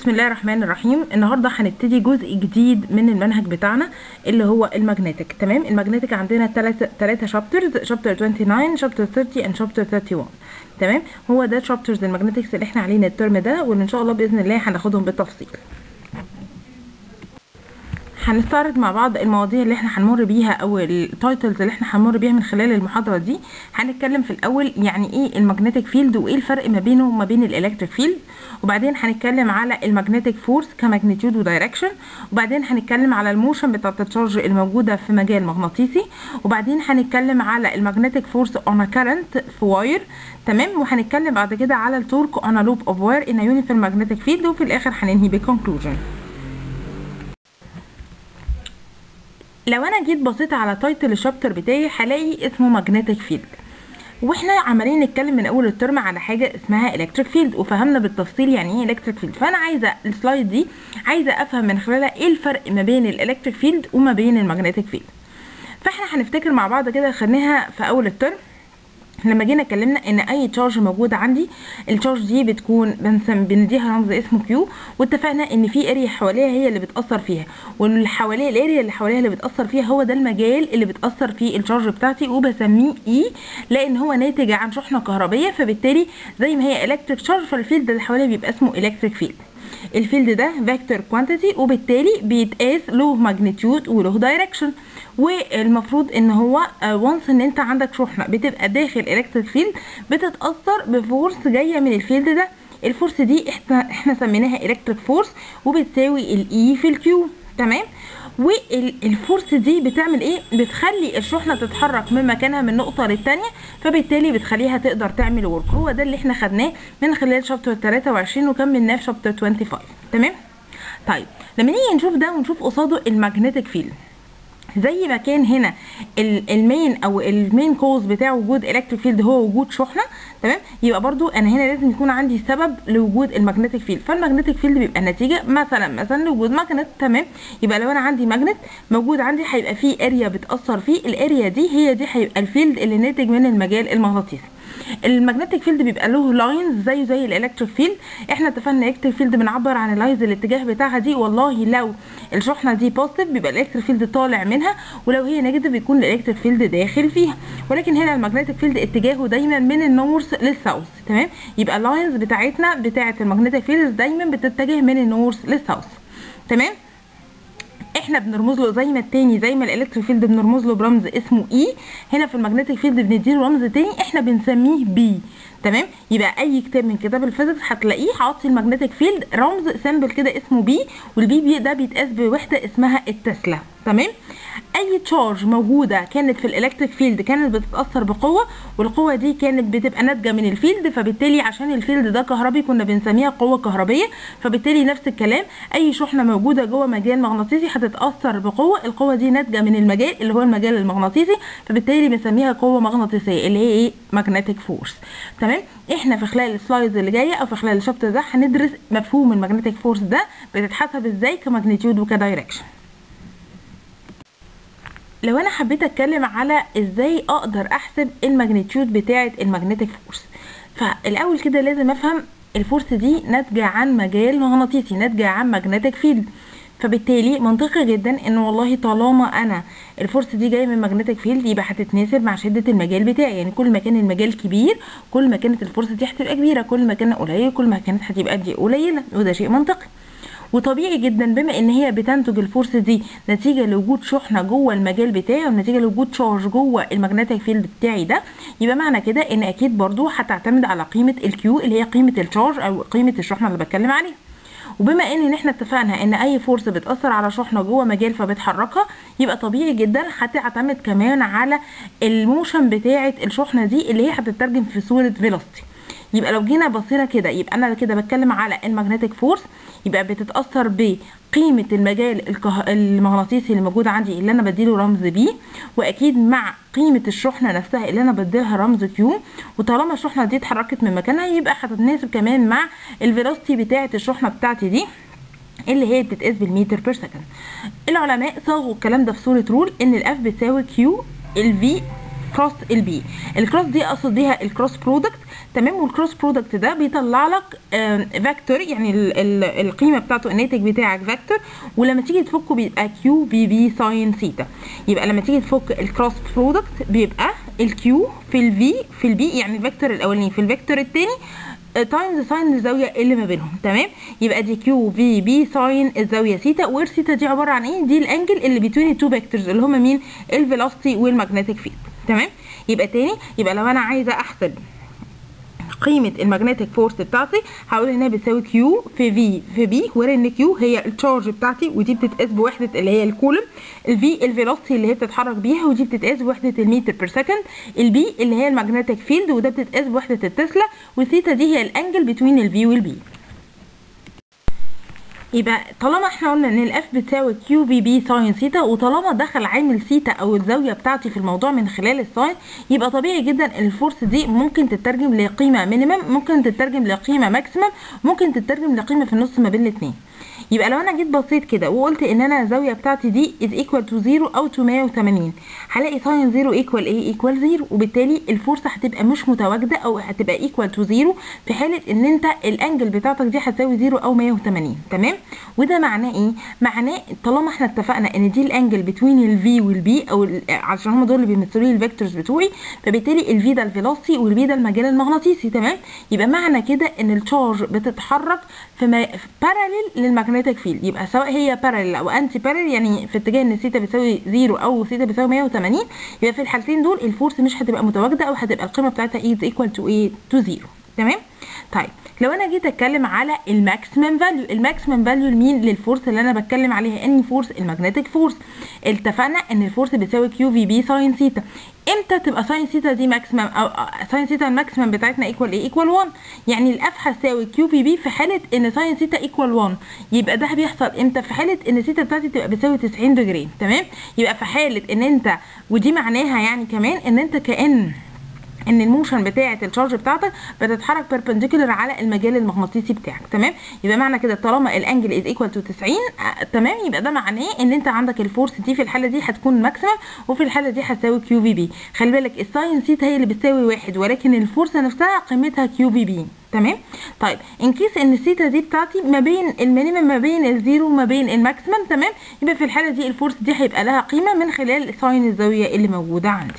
بسم الله الرحمن الرحيم النهارده هنبتدي جزء جديد من المنهج بتاعنا اللي هو الماجنتيك تمام الماجنتيك عندنا ثلاثة ثلاثة شابترز شابتر 29 شابتر 30 and شابتر 31 تمام هو ده شابترز الماجنتيكس اللي احنا علينا الترم ده واللي ان شاء الله باذن الله هناخدهم بالتفصيل هنستعرض مع بعض المواضيع اللي احنا هنمر بيها او التايتلز اللي احنا هنمر بيها من خلال المحاضره دي هنتكلم في الاول يعني ايه المagnetic فيلد وايه الفرق ما بينه وما بين الالكتريك فيلد وبعدين هنتكلم على المagnetic فورس كماجنتيود ودايركشن وبعدين هنتكلم على الموشن بتاعه التشارج الموجوده في مجال مغناطيسي وبعدين هنتكلم على المagnetic فورس اون كارنت في واير تمام وهنتكلم بعد كده على التورك اون لوب اوف واير ان يونيفورم magnetic فيلد وفي الاخر هننهي بكونكلوجن لو انا جيت بصيت على تايتل الشابتر بتاعي هلاقي اسمه ماجنتيك فيلد واحنا عمالين نتكلم من اول الترم على حاجه اسمها الكتريك فيلد وفهمنا بالتفصيل يعني ايه الكتريك فيلد فانا عايزه السلايد دي عايزه افهم من خلالها ايه الفرق ما بين الالكتريك فيلد وما بين الماجنتيك فيلد فاحنا هنفتكر مع بعض كده خدناها في اول الترم لما جينا اتكلمنا ان اي تشارج موجوده عندي التشارج دي بتكون بنسم بنديها رمز اسمه كيو واتفقنا ان في اريا حواليها هي اللي بتاثر فيها واللي حواليها الاريا اللي حواليها اللي بتاثر فيها هو ده المجال اللي بتاثر فيه التشارج بتاعتي وبسميه اي لان هو ناتج عن شحنه كهربيه فبالتالي زي ما هي الكتريك تشارج فالفيلد اللي حواليها بيبقى اسمه الكتريك فيلد الفيلد ده فيكتور كوانتيتي وبالتالي بيتقاس له ماجنتيود وله دايركشن والمفروض ان هو وانس ان انت عندك شحنه بتبقى داخل الكتريك فيلد بتتاثر بفورس جايه من الفيلد ده الفورس دي احنا احنا سميناها الكتريك فورس وبتساوي الاي في الكيو تمام والفورس دي بتعمل ايه بتخلي الشحنه تتحرك من مكانها من نقطه للتانيه فبالتالي بتخليها تقدر تعمل ورك هو ده اللي احنا خدناه من خلال شابتر 23 وكملناه في شابتر 25 تمام طيب لما نيجي نشوف ده ونشوف قصاده الماجنتيك فيلد زي ما كان هنا المين او المين كوز بتاع وجود الكتريك فيلد هو وجود شحنه تمام يبقى برضو انا هنا لازم يكون عندي سبب لوجود الماجنتيك فيلد فالماجنتيك فيلد بيبقى نتيجه مثلا مثلا لوجود ماجنت تمام يبقى لو انا عندي ماجنت موجود عندي هيبقى فيه اريا بتاثر فيه الاريا دي هي دي هيبقى الفيلد اللي ناتج من المجال المغناطيسي الماجنتيك فيلد بيبقى له لاينز زيه زي الالكتريك فيلد احنا اتفقنا الالكتريك فيلد بنعبر عن اللاينز الاتجاه بتاعها دي والله لو الشحنه دي بوزيتيف بيبقى الالكتريك فيلد طالع منها ولو هي نيجاتيف بيكون الالكتريك فيلد داخل فيها ولكن هنا الماجنتيك فيلد اتجاهه دايما من النورث للساوث تمام يبقى اللاينز بتاعتنا بتاعه الماجنتيك فيلد دايما بتتجه من النورث للساوث تمام احنا بنرمز له زي ما التاني زي ما الالكتريك فيلد بنرمز له برمز اسمه اي هنا في الماجنتيك فيلد بنديله رمز تاني احنا بنسميه بي تمام يبقى اي كتاب من كتاب الفيزيكس هتلاقيه حاطط الماجنتيك فيلد رمز سامبل كده اسمه بي والبي بي ده بيتقاس بوحده اسمها التسلا تمام اي تشارج موجوده كانت في الالكتريك فيلد كانت بتتاثر بقوه والقوه دي كانت بتبقى ناتجه من الفيلد فبالتالي عشان الفيلد ده كهربي كنا بنسميها قوه كهربيه فبالتالي نفس الكلام اي شحنه موجوده جوه مجال مغناطيسي هتتاثر بقوه القوه دي ناتجه من المجال اللي هو المجال المغناطيسي فبالتالي بنسميها قوه مغناطيسيه اللي هي ايه ماجنتيك فورس تمام احنا في خلال السلايدز اللي جايه او في خلال الشابتر ده هندرس مفهوم الماجنتيك فورس ده بتتحسب ازاي كماجنتيود وكدايركشن لو انا حبيت اتكلم على ازاي اقدر احسب الماجنتيود بتاعه الماجنتيك فورس فالاول كده لازم افهم الفورس دي ناتجه عن مجال مغناطيسي ناتجه عن ماجنتيك فيلد فبالتالي منطقي جدا ان والله طالما انا الفورس دي جايه من ماجنتيك فيلد يبقى هتتناسب مع شده المجال بتاعي يعني كل ما كان المجال كبير كل ما كانت الفورس دي هتبقى كبيره كل ما كان قليل كل ما كانت هتبقى دي قليله وده شيء منطقي وطبيعي جدا بما ان هي بتنتج الفورس دي نتيجه لوجود شحنه جوه المجال بتاعي ونتيجه لوجود تشارج جوه الماجنتيك فيلد بتاعي ده يبقى معنى كده ان اكيد برضو هتعتمد على قيمه الكيو اللي هي قيمه التشارج او قيمه الشحنه اللي بتكلم عليها وبما ان احنا اتفقنا ان اي فورس بتاثر على شحنه جوه مجال فبتحركها يبقى طبيعي جدا هتعتمد كمان على الموشن بتاعه الشحنه دي اللي هي هتترجم في صوره فيلوسيتي يبقى لو جينا بصينا كده يبقى انا كده بتكلم على الماجنتيك فورس يبقى بتتاثر بقيمه المجال الكه... المغناطيسي اللي موجود عندي اللي انا بديله رمز بي واكيد مع قيمه الشحنه نفسها اللي انا بديلها رمز كيو وطالما الشحنه دي اتحركت من مكانها يبقى هتتناسب كمان مع الفيلوسيتي بتاعه الشحنه بتاعتي دي اللي هي بتتقاس بالمتر بير سكند العلماء صاغوا الكلام ده في صوره رول ان الاف بتساوي كيو الفي كروس البي الكروس دي اقصد بيها الكروس برودكت تمام والكروس برودكت ده بيطلع لك فيكتور يعني ال ال القيمه بتاعته الناتج بتاعك فيكتور ولما تيجي تفكه بيبقى كيو بي بي ساين ثيتا يبقى لما تيجي تفك الكروس برودكت بيبقى الكيو في الفي في البي يعني الفيكتور الاولاني في الفيكتور الثاني تايمز ساين الزاويه اللي ما بينهم تمام يبقى دي كيو في بي ساين الزاويه سيتا وير سيتا دي عباره عن ايه دي الانجل اللي بين التو فيكتورز اللي هما مين الفيلوسيتي والمagnetic فيلد تمام يبقى تاني يبقى لو انا عايزه احسب قيمة المagnetic فورس بتاعتي هقول انها بتساوي كيو في في في بي وير ان كيو هي التشارج بتاعتي ودي بتتقاس بوحدة اللي هي الكولوم الفي الفيلوسيتي اللي هي بتتحرك بيها ودي بتتقاس بوحدة المتر بير سكند البي اللي هي المagnetic فيلد وده بتتقاس بوحدة التسلا والثيتا دي هي الانجل بتوين الفي والبي يبقى طالما احنا قلنا ان الاف بتساوي كيو بي بي ساين ثيتا وطالما دخل عامل ثيتا او الزاويه بتاعتي في الموضوع من خلال الساين يبقى طبيعي جدا الفورس دي ممكن تترجم لقيمه مينيمم ممكن تترجم لقيمه ماكسيمم ممكن تترجم لقيمه في النص ما بين الاثنين يبقى لو انا جيت بصيت كده وقلت ان انا الزاويه بتاعتي دي از ايكوال تو 0 او تو 180 هلاقي ساين 0 ايكوال ايه ايكوال 0 وبالتالي الفورس هتبقى مش متواجده او هتبقى ايكوال تو 0 في حاله ان انت الانجل بتاعتك دي هتساوي 0 او 180 تمام وده معناه ايه معناه طالما احنا اتفقنا ان دي الانجل بتوين الفي والبي او عشان هم دول اللي بيمثلوا لي الفيكتورز بتوعي فبالتالي الفي ده الفيلوسيتي والبي ده المجال المغناطيسي تمام يبقى معنى كده ان التشارج بتتحرك في باراليل للمagnetic فيلد يبقى سواء هي باراليل او انتي باراليل يعني في اتجاه ان ثيتا بتساوي 0 او ثيتا بتساوي 180 يبقى في الحالتين دول الفورس مش هتبقى متواجده او هتبقى القيمه بتاعتها ايه ايكوال تو ايه تو 0 تمام طيب لو انا جيت اتكلم على الماكسيمم فاليو الماكسيمم فاليو لمين للفورس اللي انا بتكلم عليها ان فورس المagnetic فورس اتفقنا ان الفورس بتساوي كيو في بي ساين ثيتا امتى تبقى ساين ثيتا دي ماكسيمم او ساين ثيتا الماكسيمم بتاعتنا ايكوال ايه ايكوال 1 يعني الاف هتساوي كيو في بي في حاله ان ساين ثيتا ايكوال 1 يبقى ده بيحصل امتى في حاله ان ثيتا بتاعتي تبقى بتساوي 90 ديجري تمام يبقى في حاله ان انت ودي معناها يعني كمان ان انت كان ان الموشن بتاعه الشارج بتاعتك بتتحرك بيربنديكولار على المجال المغناطيسي بتاعك تمام يبقى معنى كده طالما الانجل از ايكوال تو 90 آه تمام يبقى ده معناه ان انت عندك الفورس دي في الحاله دي هتكون ماكسيمم وفي الحاله دي هتساوي كيو في بي خلي بالك الساين ثيتا هي اللي بتساوي واحد ولكن الفورس نفسها قيمتها كيو في بي تمام طيب ان كيس ان الثيتا دي بتاعتي ما بين المينيمم ما بين الزيرو وما بين الماكسيمم تمام يبقى في الحاله دي الفورس دي هيبقى لها قيمه من خلال ساين الزاويه اللي موجوده عندي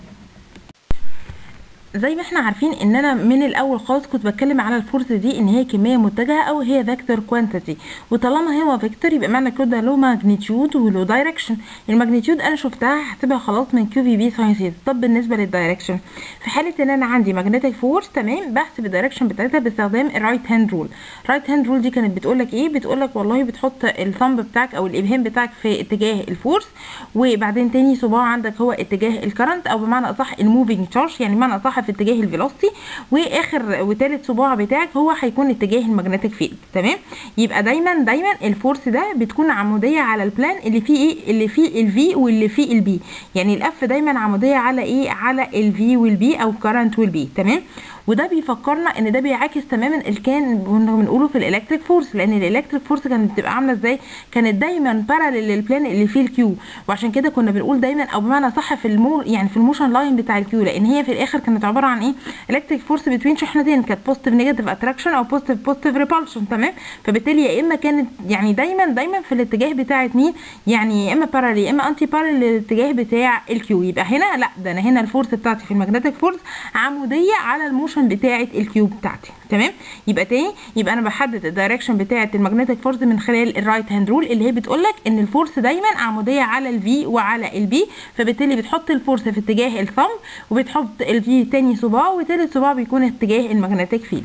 زي ما احنا عارفين ان انا من الاول خالص كنت بتكلم على الفورس دي ان هي كميه متجهه او هي فيكتور كوانتيتي وطالما هو فيكتور يبقى معنى كده له ماجنتيود وله دايركشن الماجنتيود انا شفتها هحسبها خلاص من كيو في بي ساين ثيتا طب بالنسبه للدايركشن في حاله ان انا عندي ماجنتيك فورس تمام بحسب الدايركشن بتاعتها باستخدام الرايت هاند رول الرايت هاند رول دي كانت بتقول لك ايه بتقول لك والله بتحط الثumb بتاعك او الابهام بتاعك في اتجاه الفورس وبعدين تاني صباع عندك هو اتجاه الكرنت او بمعنى اصح الموفينج تشارج يعني بمعنى اصح في اتجاه الفيلوسيتي واخر وثالث صباع بتاعك هو هيكون اتجاه المagnetic فيلد تمام يبقى دايما دايما الفورس ده بتكون عموديه على البلان اللي فيه ايه اللي فيه الفي واللي فيه البي يعني الاف دايما عموديه على ايه على الفي والبي او كرنت والبي تمام وده بيفكرنا ان ده بيعاكس تماما اللي كان كنا بنقوله في الالكتريك فورس لان الالكتريك فورس كانت بتبقى عامله ازاي كانت دايما باراليل للبلان اللي فيه الكيو وعشان كده كنا بنقول دايما او بمعنى صح في المو يعني في الموشن لاين بتاع الكيو لان هي في الاخر كانت عباره عن ايه الكتريك فورس بتوين شحنتين كانت بوزيتيف نيجاتيف اتراكشن او بوزيتيف بوزيتيف ريبالشن تمام فبالتالي يا اما كانت يعني دايما دايما في الاتجاه بتاعه مين يعني يا اما باراليل يا اما انتي باراليل للاتجاه بتاع الكيو يبقى هنا لا ده انا هنا الفورس بتاعتي في المagnetic فورس عموديه على الموشن بتاعه الكيوب بتاعتي تمام يبقى تاني يبقى انا بحدد الدايركشن بتاعه المagnetic فورس من خلال الرايت هاند رول اللي هي بتقول لك ان الفورس دايما عموديه على الفي وعلى البي فبالتالي بتحط الفورس في اتجاه الثumb وبتحط الفي تاني صباع وتالت صباع بيكون اتجاه المagnetic فيلد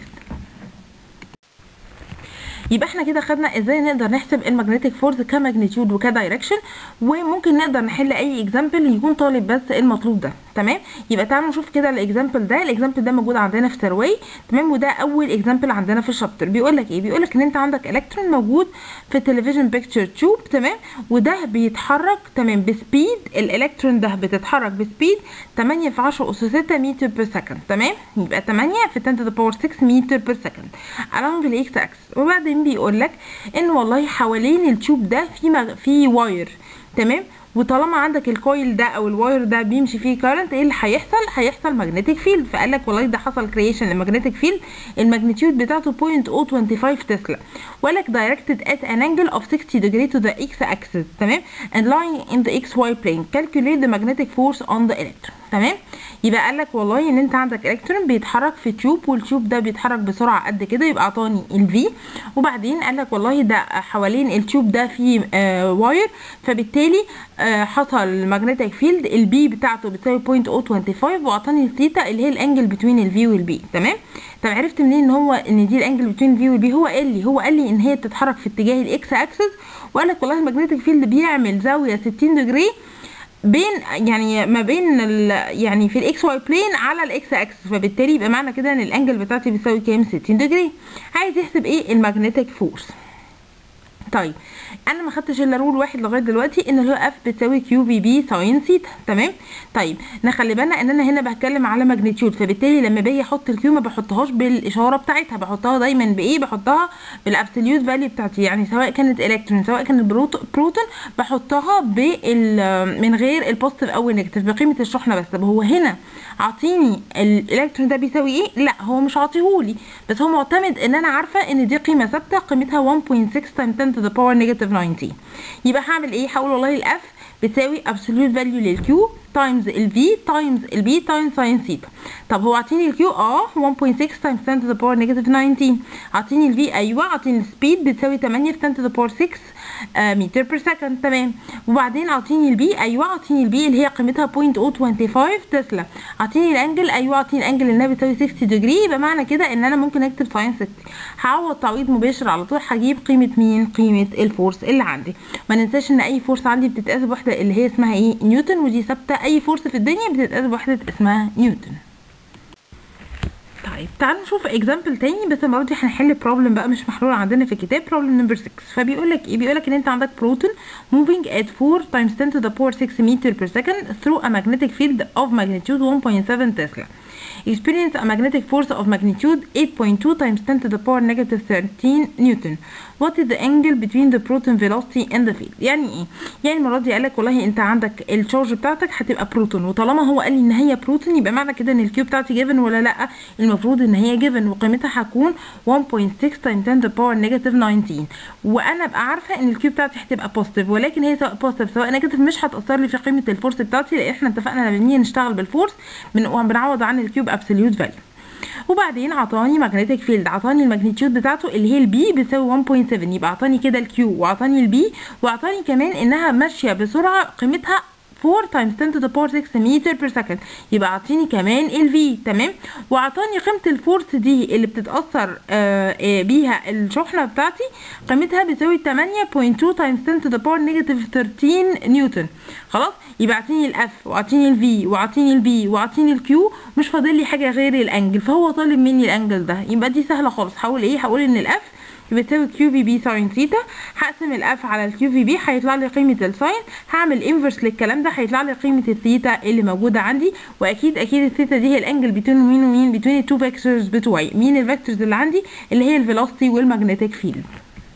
يبقى احنا كده خدنا ازاي نقدر نحسب المagnetic فورس كماجنتيود وكدايركشن وممكن نقدر نحل اي اكزامبل يكون طالب بس المطلوب ده تمام يبقى تعالوا نشوف كده الاكزامبل ده الاكزامبل ده موجود عندنا في سروي تمام وده اول اكزامبل عندنا في الشابتر بيقول لك ايه بيقول لك ان انت عندك الكترون موجود في التلفزيون بيكتشر تيوب تمام وده بيتحرك تمام بسبيد الالكترون ده بتتحرك بسبيد 8 في 10 اس 6 متر بير سكند تمام يبقى 8 في 10 to the power 6 متر بير سكند along الاكس اكس وبعدين بيقول لك ان والله حوالين التيوب ده في مغ... في واير تمام وطالما عندك الكويل ده او الواير ده بيمشي فيه كارنت ايه اللي هيحصل هيحصل ماجنتيك فيلد فقال لك والله ده حصل كرييشن لماجنتيك فيلد الماجنتيود بتاعته 0.025 تسلا وقال لك directed at an angle of 60 degree to the x axis تمام and lying in the xy plane calculate the magnetic force on the electron تمام يبقى قال لك والله ان انت عندك الكترون بيتحرك في تيوب والتيوب ده بيتحرك بسرعه قد كده يبقى اعطاني الفي وبعدين قال لك والله ده حوالين التيوب ده فيه آه واير فبالتالي آه حصل ماجنتيك فيلد البي بتاعته بتساوي 0.025 واعطاني الثيتا اللي هي الانجل بتوين الفي والبي تمام طب عرفت منين ان هو ان دي الانجل بتوين الفي والبي هو قال لي هو قال لي ان هي بتتحرك في اتجاه الاكس اكسس وقال لك والله الماجنتيك فيلد بيعمل زاويه 60 ديجري بين يعني ما بين يعني في الاكس واي بلين على الاكس اكس فبالتالي يبقى معنى كده ان الانجل بتاعتي بيساوي كام 60 ديجري عايز يحسب ايه الماجنتيك فورس طيب انا ما خدتش الا رول واحد لغايه دلوقتي ان اللي هو اف بتساوي كيو في بي ساين ثيتا تمام طيب نخلي بالنا ان انا هنا بتكلم على ماجنتيود فبالتالي لما باجي احط الكيو ما بحطهاش بالاشاره بتاعتها بحطها دايما بايه بحطها بالابسوليوت فاليو بتاعتي يعني سواء كانت الكترون سواء كانت بروتون بحطها بال من غير البوزيتيف او النيجاتيف بقيمه الشحنه بس طب هو هنا عاطيني الالكترون ده بيساوي ايه لا هو مش عاطيهولي بس هو معتمد ان انا عارفه ان دي قيمه ثابته قيمتها 1.6 times 10 to the power negative 90 يبقى هعمل ايه هقول والله الاف بتساوي absolute value للكيو تايمز الفي تايمز البي تايمز ساين ثيتا طب هو عاطيني الكيو اه 1.6 تايمز 10 to the power negative 19 عاطيني الفي ايوه عاطيني السبيد بتساوي 8 في 10 to the power 6 آه متر بير سكند تمام وبعدين اعطيني البي ايوه اعطيني البي اللي هي قيمتها 0.025 تسلا اعطيني الانجل ايوه اعطيني الانجل انها بتساوي 60 ديجري يبقى معنى كده ان انا ممكن اكتب ساين 60 هعوض تعويض مباشر على طول هجيب قيمه مين قيمه الفورس اللي عندي ما ننساش ان اي فورس عندي بتتقاس بوحده اللي هي اسمها ايه نيوتن ودي ثابته اي فورس في الدنيا بتتقاس بوحده اسمها نيوتن طيب تعالوا نشوف اكزامبل تاني بس المره دي هنحل بروبلم بقى مش محلول عندنا في الكتاب بروبلم نمبر 6 فبيقول لك ايه بيقول لك ان انت عندك بروتون moving at 4 times 10 to the power 6 meter per second through a magnetic field of magnitude 1.7 Tesla experience a magnetic force of magnitude 8.2 times 10 to the power negative 13 Newton what is the angle between the proton velocity and the field يعني ايه يعني المره دي قال لك والله انت عندك الشارج بتاعتك هتبقى بروتون وطالما هو قال لي ان هي بروتون يبقى معنى كده ان الكيو بتاعتي جيفن ولا لا المفروض ان هي جيفن وقيمتها هتكون 1.6 times 10 to the power negative 19 وانا ابقى عارفه ان الكيو بتاعتي هتبقى بوزيتيف ولكن هي سواء بوزيتيف سواء نيجاتيف مش هتاثر لي في قيمه الفورس بتاعتي لان احنا اتفقنا لما بنيجي نشتغل بالفورس بنعوض عن الكيوب ابسوليوت فاليو وبعدين عطاني ماجنتيك فيلد عطاني الماجنتيود بتاعته اللي هي البي بتساوي 1.7 يبقى عطاني كده الكيو وعطاني البي وعطاني كمان انها ماشيه بسرعه قيمتها 4 times 10 to the power 6 متر per second يبقى اعطيني كمان ال V تمام واعطاني قيمه الفورس دي اللي بتتاثر آه آه بيها الشحنه بتاعتي قيمتها بتساوي 8.2 times 10 to the power negative 13 نيوتن خلاص يبقى اعطيني الاف واعطيني الفي واعطيني البي واعطيني الكيو مش فاضل لي حاجه غير الانجل فهو طالب مني الانجل ده يبقى دي سهله خالص هقول ايه هقول ان الاف بتساوي كيو في بي ساين ثيتا هقسم الاف على الكيو في بي هيطلع لي قيمه الساين هعمل انفرس للكلام ده هيطلع لي قيمه الثيتا اللي موجوده عندي واكيد اكيد الثيتا دي هي الانجل بين مين ومين بين التو فيكتورز بتوعي مين الفيكتورز اللي عندي اللي هي الفيلوسيتي والماجنتيك فيلد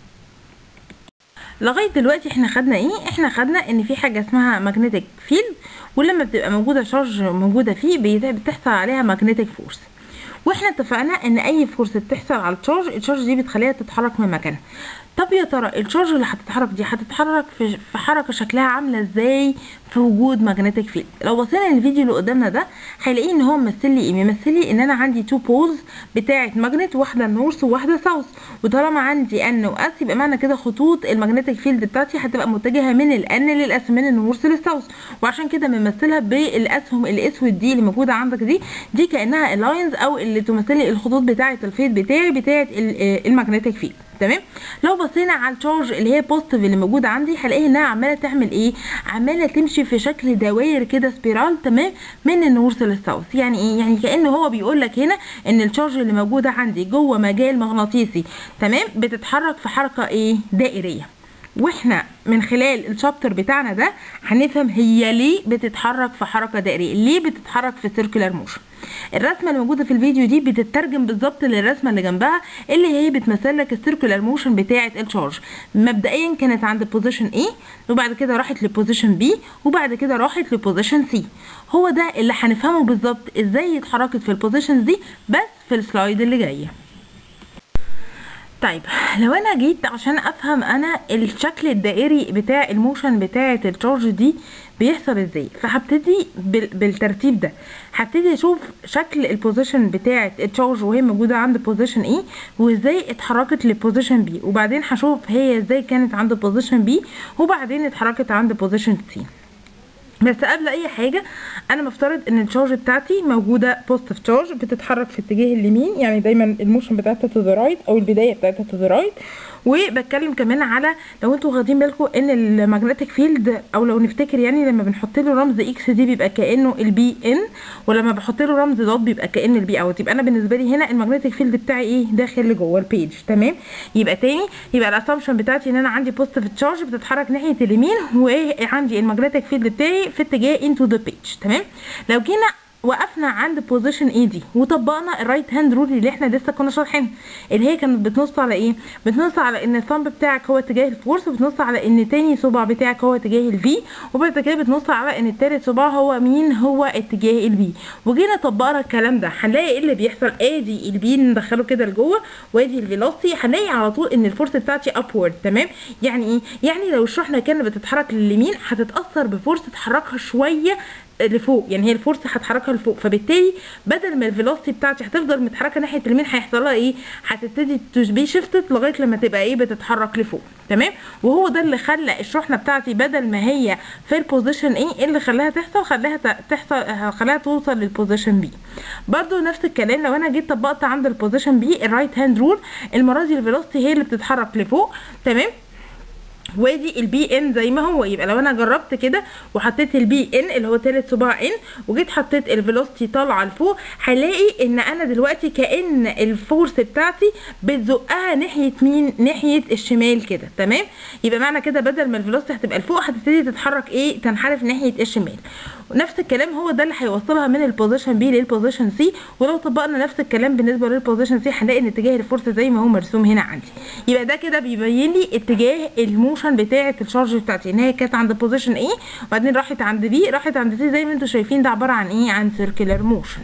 لغايه دلوقتي احنا خدنا ايه احنا خدنا ان في حاجه اسمها ماجنتيك فيلد ولما بتبقى موجوده شارج موجوده فيه بتحصل عليها ماجنتيك فورس واحنا اتفقنا ان اي فورس بتحصل على التشارج التشارج دي بتخليها تتحرك من مكانها طب يا ترى التشارج اللي هتتحرك دي هتتحرك في, في حركه شكلها عامله ازاي في وجود ماجنتيك فيلد لو بصينا للفيديو اللي قدامنا ده هنلاقيه ان هو ممثل لي ايه ممثل لي ان انا عندي تو بولز بتاعه ماجنت واحده نورث وواحده ساوث وطالما عندي ان واس يبقى معنى كده خطوط الماجنتيك فيلد بتاعتي هتبقى متجهه من الان للاس من النورث للساوث وعشان كده بنمثلها بالاسهم الاسود دي اللي موجوده عندك دي دي كانها اللاينز او اللي تمثل لي الخطوط بتاعه الفيد بتاعي بتاعه الماجنتيك فيلد تمام لو بصينا على التشارج اللي هي بوزيتيف اللي موجوده عندي هلاقي انها عماله تعمل ايه عماله تمشي في شكل دوائر كده سبيرال تمام من النورث للساوث يعني ايه يعني كانه هو بيقول لك هنا ان التشارج اللي موجوده عندي جوه مجال مغناطيسي تمام بتتحرك في حركه ايه دائريه واحنا من خلال الشابتر بتاعنا ده هنفهم هي ليه بتتحرك في حركه دائريه ليه بتتحرك في سيركولار موشن الرسمه اللي موجوده في الفيديو دي بتترجم بالظبط للرسمه اللي جنبها اللي هي بتمثل لك السيركولار موشن بتاعه الشارج مبدئيا كانت عند بوزيشن A وبعد كده راحت لبوزيشن B وبعد كده راحت لبوزيشن C هو ده اللي هنفهمه بالظبط ازاي اتحركت في البوزيشنز دي بس في السلايد اللي جايه طيب لو انا جيت عشان افهم انا الشكل الدائري بتاع الموشن بتاعه التشارج دي بيحصل ازاي فهبتدي بالترتيب ده هبتدي اشوف شكل البوزيشن بتاعه التشارج وهي موجوده عند بوزيشن ايه وازاي اتحركت لبوزيشن بي وبعدين هشوف هي ازاي كانت عند بوزيشن بي وبعدين اتحركت عند بوزيشن سي بس قبل اي حاجه انا مفترض ان الشارج بتاعتي موجوده بوزيتيف تشارج بتتحرك في اتجاه اليمين يعني دايما الموشن بتاعتها تو ذا رايت او البدايه بتاعتها تو ذا رايت وبتكلم كمان على لو انتوا واخدين بالكم ان المagnetic فيلد او لو نفتكر يعني لما بنحط له رمز اكس دي بيبقى كانه البي ان ولما بحط له رمز دوت بيبقى كان البي اوت يبقى انا بالنسبه لي هنا المagnetic فيلد بتاعي ايه داخل لجوه البيج تمام يبقى تاني يبقى الاسامبشن بتاعتي ان انا عندي بوزيتيف تشارج بتتحرك ناحيه اليمين وعندي المagnetic فيلد بتاعي في اتجاه انتو ذا بيج تمام لو جينا وقفنا عند بوزيشن اي دي وطبقنا الرايت هاند رول اللي احنا لسه كنا شارحينها اللي هي كانت بتنص على ايه بتنص على ان الثامب بتاعك هو اتجاه الفورس وبتنص على ان تاني صباع بتاعك هو اتجاه الفي وبعد كده بتنص على ان التالت صباع هو مين هو اتجاه البي وجينا طبقنا الكلام ده هنلاقي ايه اللي بيحصل ادي البي ندخله كده لجوه وادي الفيلوسيتي هنلاقي على طول ان الفورس بتاعتي ابورد تمام يعني ايه يعني لو الشحنه كانت بتتحرك لليمين هتتاثر بفورس تحركها شويه لفوق يعني هي الفورس هتحركها لفوق فبالتالي بدل ما الفيلوسيتي بتاعتي هتفضل متحركه ناحيه اليمين هيحصل لها ايه هتبتدي تبي شيفتت لغايه لما تبقى ايه بتتحرك لفوق تمام وهو ده اللي خلى الشحنه بتاعتي بدل ما هي في البوزيشن ايه اللي خلاها تحصل خلاها تحصل خلاها توصل للبوزيشن بي برضو نفس الكلام لو انا جيت طبقت عند البوزيشن بي الرايت هاند رول المره دي الفيلوسيتي هي اللي بتتحرك لفوق تمام وادي البي ان زي ما هو يبقى لو انا جربت كده وحطيت البي ان اللي هو تالت صباع ان وجيت حطيت الفيلوسيتي طالعه لفوق هلاقي ان انا دلوقتي كان الفورس بتاعتي بتزقها ناحيه مين ناحيه الشمال كده تمام يبقى معنى كده بدل ما الفيلوسيتي هتبقى لفوق هتبتدي تتحرك ايه تنحرف ناحيه الشمال ونفس الكلام هو ده اللي هيوصلها من البوزيشن بي للبوزيشن سي ولو طبقنا نفس الكلام بالنسبه للبوزيشن سي هنلاقي ان اتجاه الفورس زي ما هو مرسوم هنا عندي يبقى ده كده بيبين لي اتجاه الموشن بتاعه الشارج بتاعتي ان هي كانت عند بوزيشن ايه وبعدين راحت عند بي راحت عند سي زي ما انتم شايفين ده عباره عن ايه عن سيركلر موشن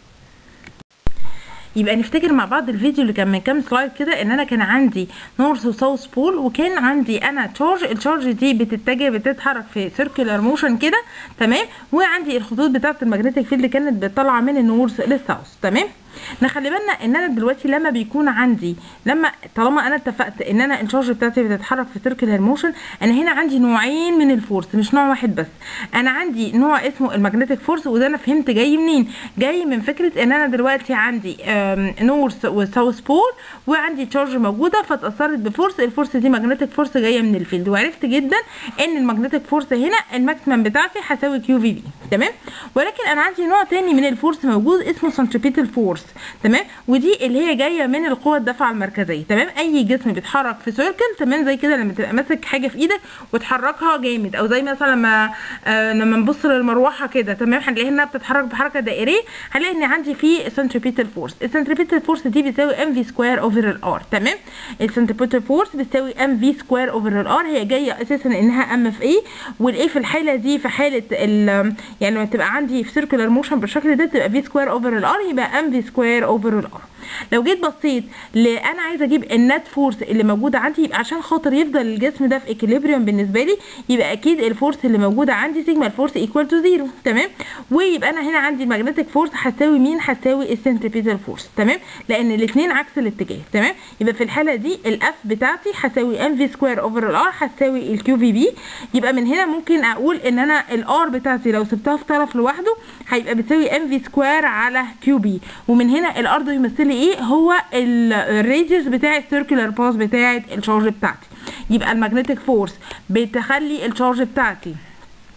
يبقى نفتكر مع بعض الفيديو اللي كان من كام سلايد كده ان انا كان عندي نورث وساوث بول وكان عندي انا تشارج التشارج دي بتتجه بتتحرك في سيركلر موشن كده تمام وعندي الخطوط بتاعه المagnetic فيلد كانت بتطلع من النورث للساوث تمام نخلي بالنا ان انا دلوقتي لما بيكون عندي لما طالما انا اتفقت ان انا الشارج بتاعتي بتتحرك في سيركلر موشن انا هنا عندي نوعين من الفورس مش نوع واحد بس انا عندي نوع اسمه المagnetic فورس وده انا فهمت جاي منين جاي من فكره ان انا دلوقتي عندي نورث وساوث بول وعندي تشارج موجوده فاتاثرت بفورس الفورس دي magnetic فورس جايه من الفيلد وعرفت جدا ان المagnetic فورس هنا الماكسيمم بتاعتي هتساوي كيو في بي تمام ولكن انا عندي نوع تاني من الفورس موجود اسمه سنتريبيتال فورس تمام ودي اللي هي جايه من القوه الدفع المركزيه تمام اي جسم بيتحرك في سيركل تمام زي كده لما تبقى ماسك حاجه في ايدك وتحركها جامد او زي مثلا لما آه لما نبص للمروحه كده تمام هنلاقي انها بتتحرك بحركه دائريه هنلاقي ان عندي في سنتريبيتال فورس السنتريبيتال فورس دي بتساوي ام في سكوير اوفر الار تمام السنتريبيتال فورس بتساوي ام في سكوير اوفر الار هي جايه اساسا انها ام في اي والاي في الحاله دي في حاله يعني لما تبقى عندي في سيركلر موشن بالشكل ده تبقى في سكوير اوفر الار يبقى ام في سكوير اوفر الار لو جيت بصيت ل انا عايزه اجيب النت فورس اللي موجوده عندي يبقى عشان خاطر يفضل الجسم ده في اكيليبريم بالنسبه لي يبقى اكيد الفورس اللي موجوده عندي سيجما الفورس ايكوال تو زيرو تمام ويبقى انا هنا عندي الماجنتيك فورس هتساوي مين هتساوي السنتريبيتال فورس تمام لان الاثنين عكس الاتجاه تمام يبقى في الحاله دي الاف بتاعتي هتساوي ام في سكوير اوفر الار هتساوي الكيو في بي يبقى من هنا ممكن اقول ان انا الار بتاعتي لو سبتها في طرف لوحده هيبقى بتساوي ام في سكوير على كيو بي ومن هنا الار ده يمثل لي ايه هو الراديوس بتاع السيركلر باث بتاعه الشارج بتاعتي يبقى المagnetic فورس بتخلي الشارج بتاعتي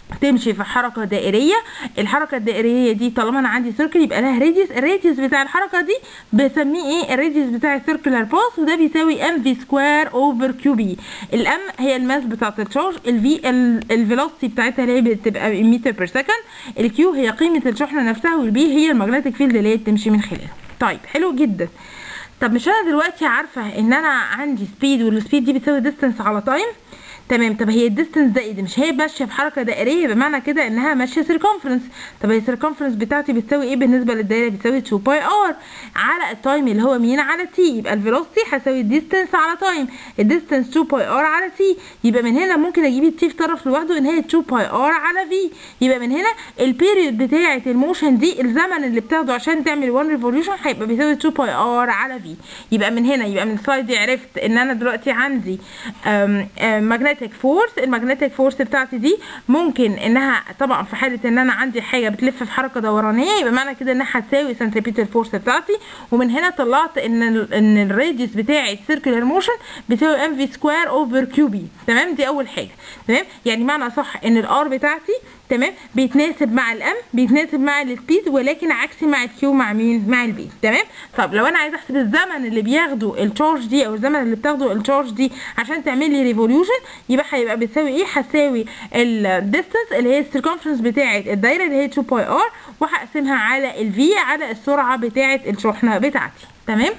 تمشي في حركة دائرية الحركة الدائرية دي طالما انا عندي سيركل يبقى لها راديوس الراديوس بتاع الحركة دي بسميه ايه الراديوس بتاع السيركلر باث وده بيساوي ام في سكوير اوفر كيو بي الام هي الماس بتاعت الشارج الفي الفيلوسيتي بتاعتها اللي هي بتبقى متر بير سكند الكيو هي قيمة الشحنة نفسها والبي هي المagnetic فيلد اللي هي بتمشي من خلالها طيب حلو جدا طب مش انا دلوقتي عارفة ان انا عندي سبيد والسبيد دي بتساوي ديستانس على تايم تمام طب هي الديستنس ده ايه ده مش هي ماشيه في حركه دائريه بمعنى كده انها ماشيه سيركمفرنس طب هي السيركمفرنس بتاعتي بتساوي ايه بالنسبه للدايره بتساوي 2 باي ار على التايم اللي هو مين على تي يبقى الفيلوسيتي هتساوي الديستنس على تايم الديستنس 2 باي ار على تي يبقى من هنا ممكن اجيب التي في طرف لوحده ان هي 2 باي ار على في يبقى من هنا البيريود بتاعه الموشن دي الزمن اللي بتاخده عشان تعمل 1 ريفوليوشن هيبقى بيساوي 2 باي ار على في يبقى من هنا يبقى من السلايد دي عرفت ان انا دلوقتي عندي ماجنتيك فورس الماجنتيك فورس بتاعتي دي ممكن انها طبعا في حاله ان انا عندي حاجه بتلف في حركه دورانيه يبقى معنى كده انها هتساوي سنتريبيتال فورس بتاعتي ومن هنا طلعت ان ال ان الراديوس بتاع السيركلر موشن بيساوي ام في سكوير اوفر كيو بي تمام دي اول حاجه تمام يعني معنى صح ان الار بتاعتي تمام بيتناسب مع الام بيتناسب مع السبيد ولكن عكسي مع الكيو مع مين مع البي تمام طب لو انا عايزه احسب الزمن اللي بياخده التشارج دي او الزمن اللي بتاخده التشارج دي عشان تعمل لي ريفوليوشن يبقى هيبقى بتساوي ايه هتساوي الديستنس اللي هي السيركمفرنس بتاعه الدايره اللي هي 2 باي ار وهقسمها على الفي على السرعه بتاعه الشحنه بتاعتي تمام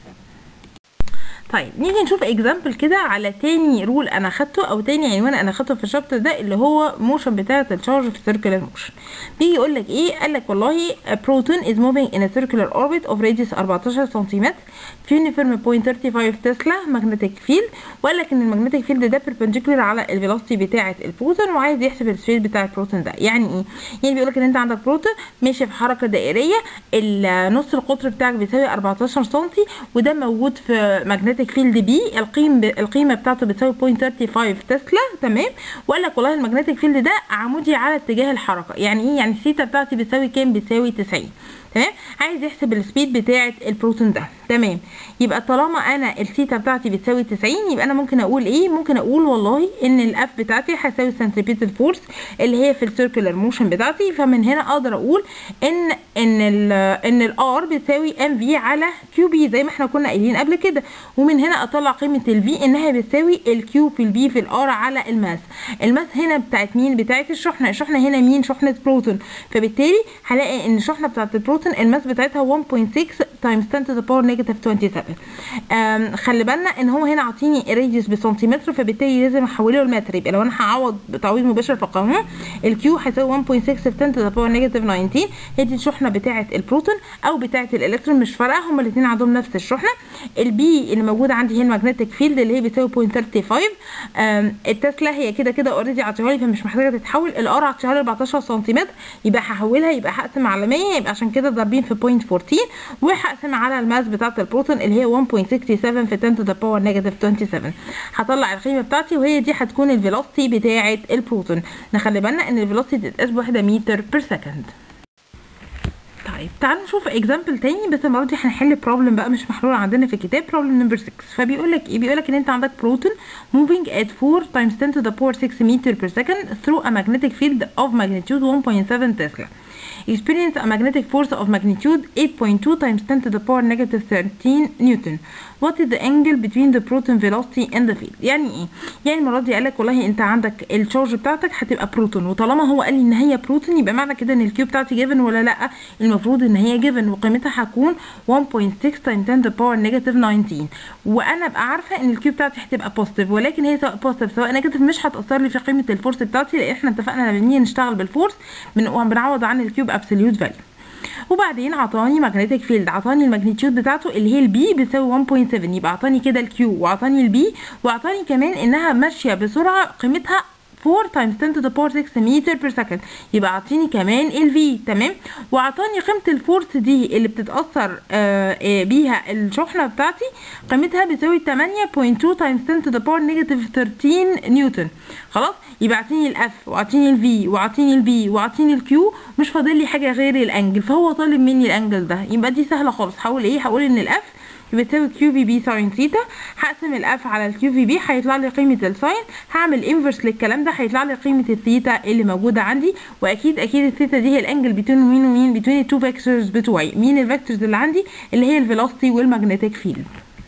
طيب نيجي نشوف اكزامبل كده على تاني رول انا خدته او تاني عنوان انا خدته في الشابتر ده اللي هو موشن بتاعه الشارج في سيركلر موشن بيجي يقول لك ايه قال لك والله بروتون is moving in a circular orbit of radius 14 سنتيمتر في يونيفورم 0.35 تسلا magnetic field وقال لك ان المagnetic field ده perpendicular على الفيلوسيتي بتاعه البروتون وعايز يحسب السبيد بتاع البروتون ده يعني ايه يعني بيقول لك ان انت عندك بروتون ماشي في حركه دائريه نص القطر بتاعك بيساوي 14 سم وده موجود في magnetic فيلد بي القيم القيمه بتاعته بتساوي 0.35 تسلا تمام وقال لك والله المagnetic فيلد ده عمودي على اتجاه الحركه يعني ايه يعني الثيتا بتاعتي بتساوي كام بتساوي 90 تمام عايز يحسب السبيد بتاعه البروتون ده تمام يبقى طالما انا الثيتا بتاعتي بتساوي 90 يبقى انا ممكن اقول ايه ممكن اقول والله ان الاف بتاعتي هتساوي السنتريبيتال فورس اللي هي في السيركلر موشن بتاعتي فمن هنا اقدر اقول ان ان ال ان الار بتساوي ام في على كيو بي زي ما احنا كنا قايلين قبل كده ومن هنا اطلع قيمه الفي انها بتساوي الكيو في البي في الار على الماس الماس هنا بتاعت مين بتاعت الشحنه الشحنه هنا مين شحنه بروتون فبالتالي هلاقي ان الشحنه بتاعت البروتون الماس بتاعتها 1.6 تايمز 10 to the power negative 27 خلي بالنا ان هو هنا عاطيني راديوس بسنتيمتر فبالتالي لازم احوله لمتر يبقى لو انا هعوض بتعويض مباشر في القانون الكيو هيساوي 1.6 في 10 to the power negative 19 هي دي الشحنه بتاعه البروتون او بتاعه الالكترون مش فارقه هما الاثنين عندهم نفس الشحنه البي اللي موجوده عندي هنا المagnetic فيلد اللي هي بتساوي 0.35 التسلا هي كده كده اوريدي عطيها لي فمش محتاجه تتحول الار عطيها لي 14 سنتيمتر يبقى هحولها يبقى هقسم على 100 يبقى عشان كده ضاربين في 0.14 وهقسم على الماس بتاعه البروتون اللي هي 1.67 في 10 to the power negative 27 هطلع القيمه بتاعتي وهي دي هتكون الفيلوسيتي بتاعه البروتون نخلي بالنا ان الفيلوسيتي بتتقاس بوحده متر بير سكند طيب تعالوا نشوف اكزامبل تاني بس المره دي هنحل بروبلم بقى مش محلول عندنا في الكتاب بروبلم نمبر 6 فبيقول لك ايه بيقول لك ان انت عندك بروتون moving at 4 times 10 to the power 6 meter per second through a magnetic field of magnitude 1.7 Tesla experience a magnetic force of magnitude 8.2 times 10 to the power negative 13 Newton. What is the angle between the proton velocity and the field؟ يعني ايه؟ يعني المرة دي قال لك والله انت عندك الشارج بتاعتك هتبقى بروتون وطالما هو قال لي ان هي بروتون يبقى معنى كده ان الكيو بتاعتي جيفن ولا لا؟ المفروض ان هي جيفن وقيمتها هتكون 1.6 times 10 to the power negative 19 وانا ابقى عارفة ان الكيو بتاعتي هتبقى بوزيتيف ولكن هي سواء بوزيتيف سواء نيجاتيف مش هتأثر لي في قيمة الفورس بتاعتي لان احنا اتفقنا لما بنيجي نشتغل بالفورس بنعوض عن الكيوب ابسوليوت فاليو وبعدين عطاني ماجنتيك فيلد عطاني الماجنتيود بتاعته اللي هي البي بتساوي 1.7 يبقى عطاني كده الكيو وعطاني البي وعطاني كمان انها ماشيه بسرعه قيمتها 4 times 10 to the power 6 متر per second يبقى عطيني كمان ال V تمام وعطاني قيمة الفورس دي اللي بتتأثر آه آه بيها الشحنة بتاعتي قيمتها بتساوي 8.2 times 10 to the power negative 13 نيوتن خلاص يبقى عطيني الاف وعطيني الفي وعطيني البي وعطيني الكيو مش فاضل لي حاجه غير الانجل فهو طالب مني الانجل ده يبقى دي سهله خالص هقول ايه هقول ان الاف بتساوي كيو في بي ساين ثيتا هقسم الاف على الكيو في بي هيطلع لي قيمه الساين هعمل انفرس للكلام ده هيطلع لي قيمه الثيتا اللي موجوده عندي واكيد اكيد الثيتا دي هي الانجل بين مين ومين بين التو فيكتورز بتوعي مين الفيكتورز اللي عندي اللي هي الفيلوسيتي والمagnetic فيلد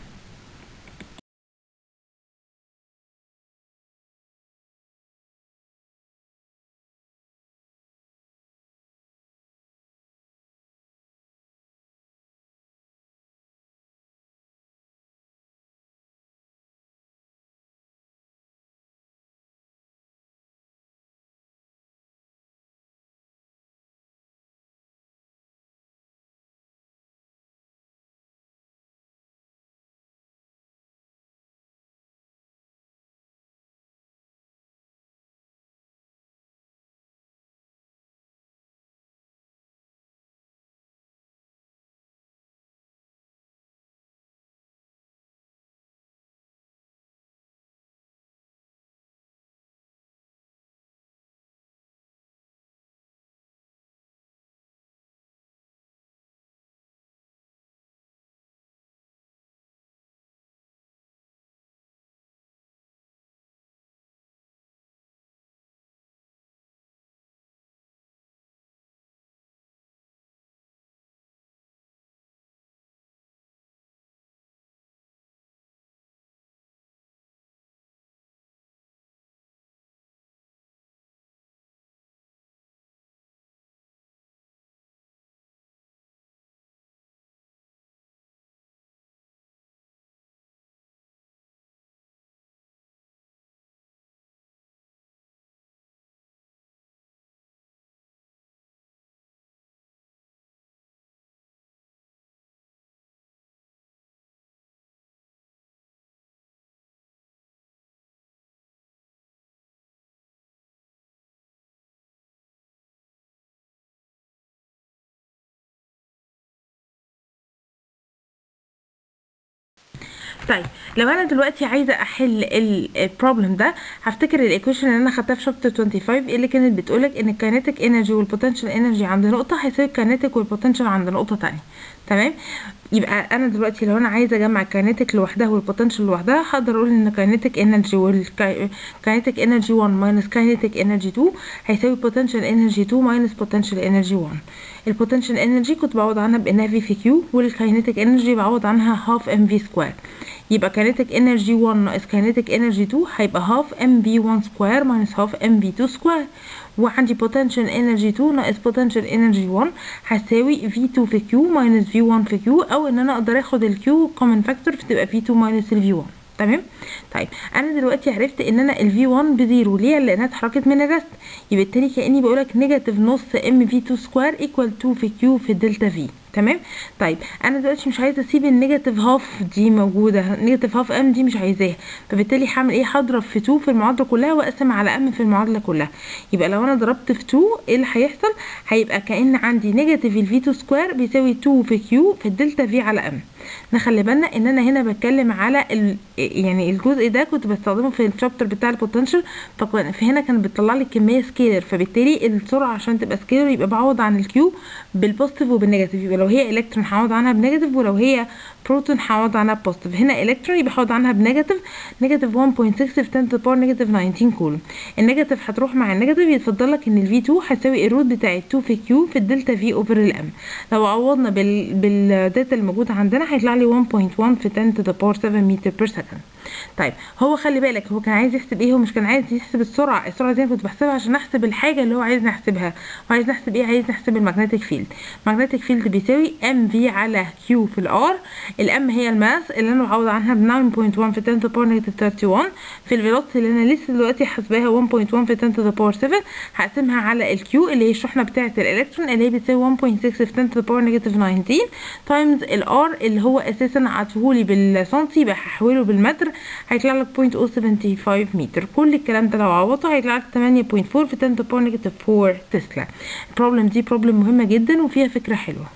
طيب لو انا دلوقتي عايزه احل البروبلم ده هفتكر الايكويشن اللي انا خدتها في شابتر 25 اللي كانت بتقولك ان الكاينيتيك انرجي والبوتنشال انرجي عند نقطه هيساوي الكاينيتيك والبوتنشال عند نقطه تانية تمام يبقى انا دلوقتي لو انا عايزه اجمع الكاينيتيك لوحدها والبوتنشال لوحدها هقدر اقول ان كاينيتيك انرجي والكاينيتيك انرجي 1 ماينس كاينيتيك انرجي 2 هيساوي بوتنشال انرجي 2 ماينس بوتنشال انرجي 1 البوتنشال انرجي كنت بعوض عنها بانها في في كيو والكاينيتيك انرجي بعوض عنها هاف ام في سكوير يبقى كاينيتيك انرجي 1 ناقص كاينيتيك انرجي 2 هيبقى هاف ام بي 1 سكوير ماينس هاف ام بي 2 سكوير وعندي بوتنشال انرجي 2 ناقص بوتنشال انرجي 1 هتساوي في 2 في كيو ماينس في 1 في كيو او ان انا اقدر اخد الكيو كومن فاكتور فتبقى في 2 ماينس الفي 1 تمام طيب انا دلوقتي عرفت ان انا الفي 1 بزيرو ليه لانها اتحركت من الرست يبقى بالتالي كاني بقولك نيجاتيف نص ام في 2 سكوير ايكوال 2 في كيو في الدلتا في تمام طيب انا دلوقتي مش عايزه اسيب النيجاتيف هاف دي موجوده نيجاتيف هاف ام دي مش عايزاها فبالتالي هعمل ايه هضرب في 2 في المعادله كلها واقسم على ام في المعادله كلها يبقى لو انا ضربت في 2 ايه اللي هيحصل هيبقى كان عندي نيجاتيف الفي 2 سكوير بيساوي 2 في كيو في الدلتا في على ام نخلي بالنا ان انا هنا بتكلم على ال... يعني الجزء ده كنت بستخدمه في الشابتر بتاع البوتنشال فهنا كان بيطلع لي كميه سكيلر فبالتالي السرعه عشان تبقى سكيلر يبقى بعوض عن الكيو بالبوزيتيف وبالنيجاتيف يبقى لو هي الكترون هعوض عنها بنيجاتيف ولو هي بروتون هعوض عنها بوزيتيف هنا الكترون يبقى هعوض عنها بنيجاتيف نيجاتيف 1.6 في 10 to the power نيجاتيف 19 كولوم النيجاتيف هتروح مع النيجاتيف يتفضل لك ان الفي 2 هتساوي الروت بتاع 2 في كيو في الدلتا في اوفر الام لو عوضنا بال بالداتا اللي موجوده عندنا هيطلع لي 1.1 في 10 to the power 7 متر بير سكند طيب هو خلي بالك هو كان عايز يحسب ايه هو مش كان عايز يحسب السرعه السرعه دي كنت بحسبها عشان احسب الحاجه اللي هو عايز نحسبها وعايز نحسب ايه عايز نحسب المagnetic فيلد المagnetic فيلد بيساوي ام في على كيو في الار الام هي الماس اللي انا بعوض عنها ب 9.1 في 10 to the power negative 31 في الفيلوسيتي اللي انا لسه دلوقتي حاسباها 1.1 في 10 to the power 7 هقسمها على الكيو اللي هي الشحنه بتاعه الالكترون اللي هي بتساوي 1.6 في 10 to the power negative 19 تايمز الار اللي هو اساسا عطفهولي بالسنتي يبقى هحوله بالمتر هيطلع لك 0.075 متر كل الكلام ده لو عوضته هيطلع لك 8.4 في 10 to the power negative 4 تسلا البروبلم دي بروبلم مهمه جدا وفيها فكره حلوه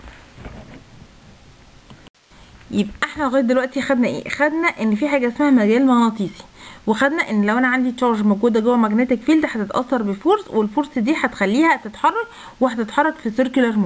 يبقى احنا لغايه دلوقتي خدنا ايه خدنا ان في حاجه اسمها مجال مغناطيسي وخدنا ان لو انا عندي تشارج موجوده جوه ماجنتيك فيلد هتتاثر بفورس والفورس دي هتخليها تتحرك وهتتحرك في سيركولار موشن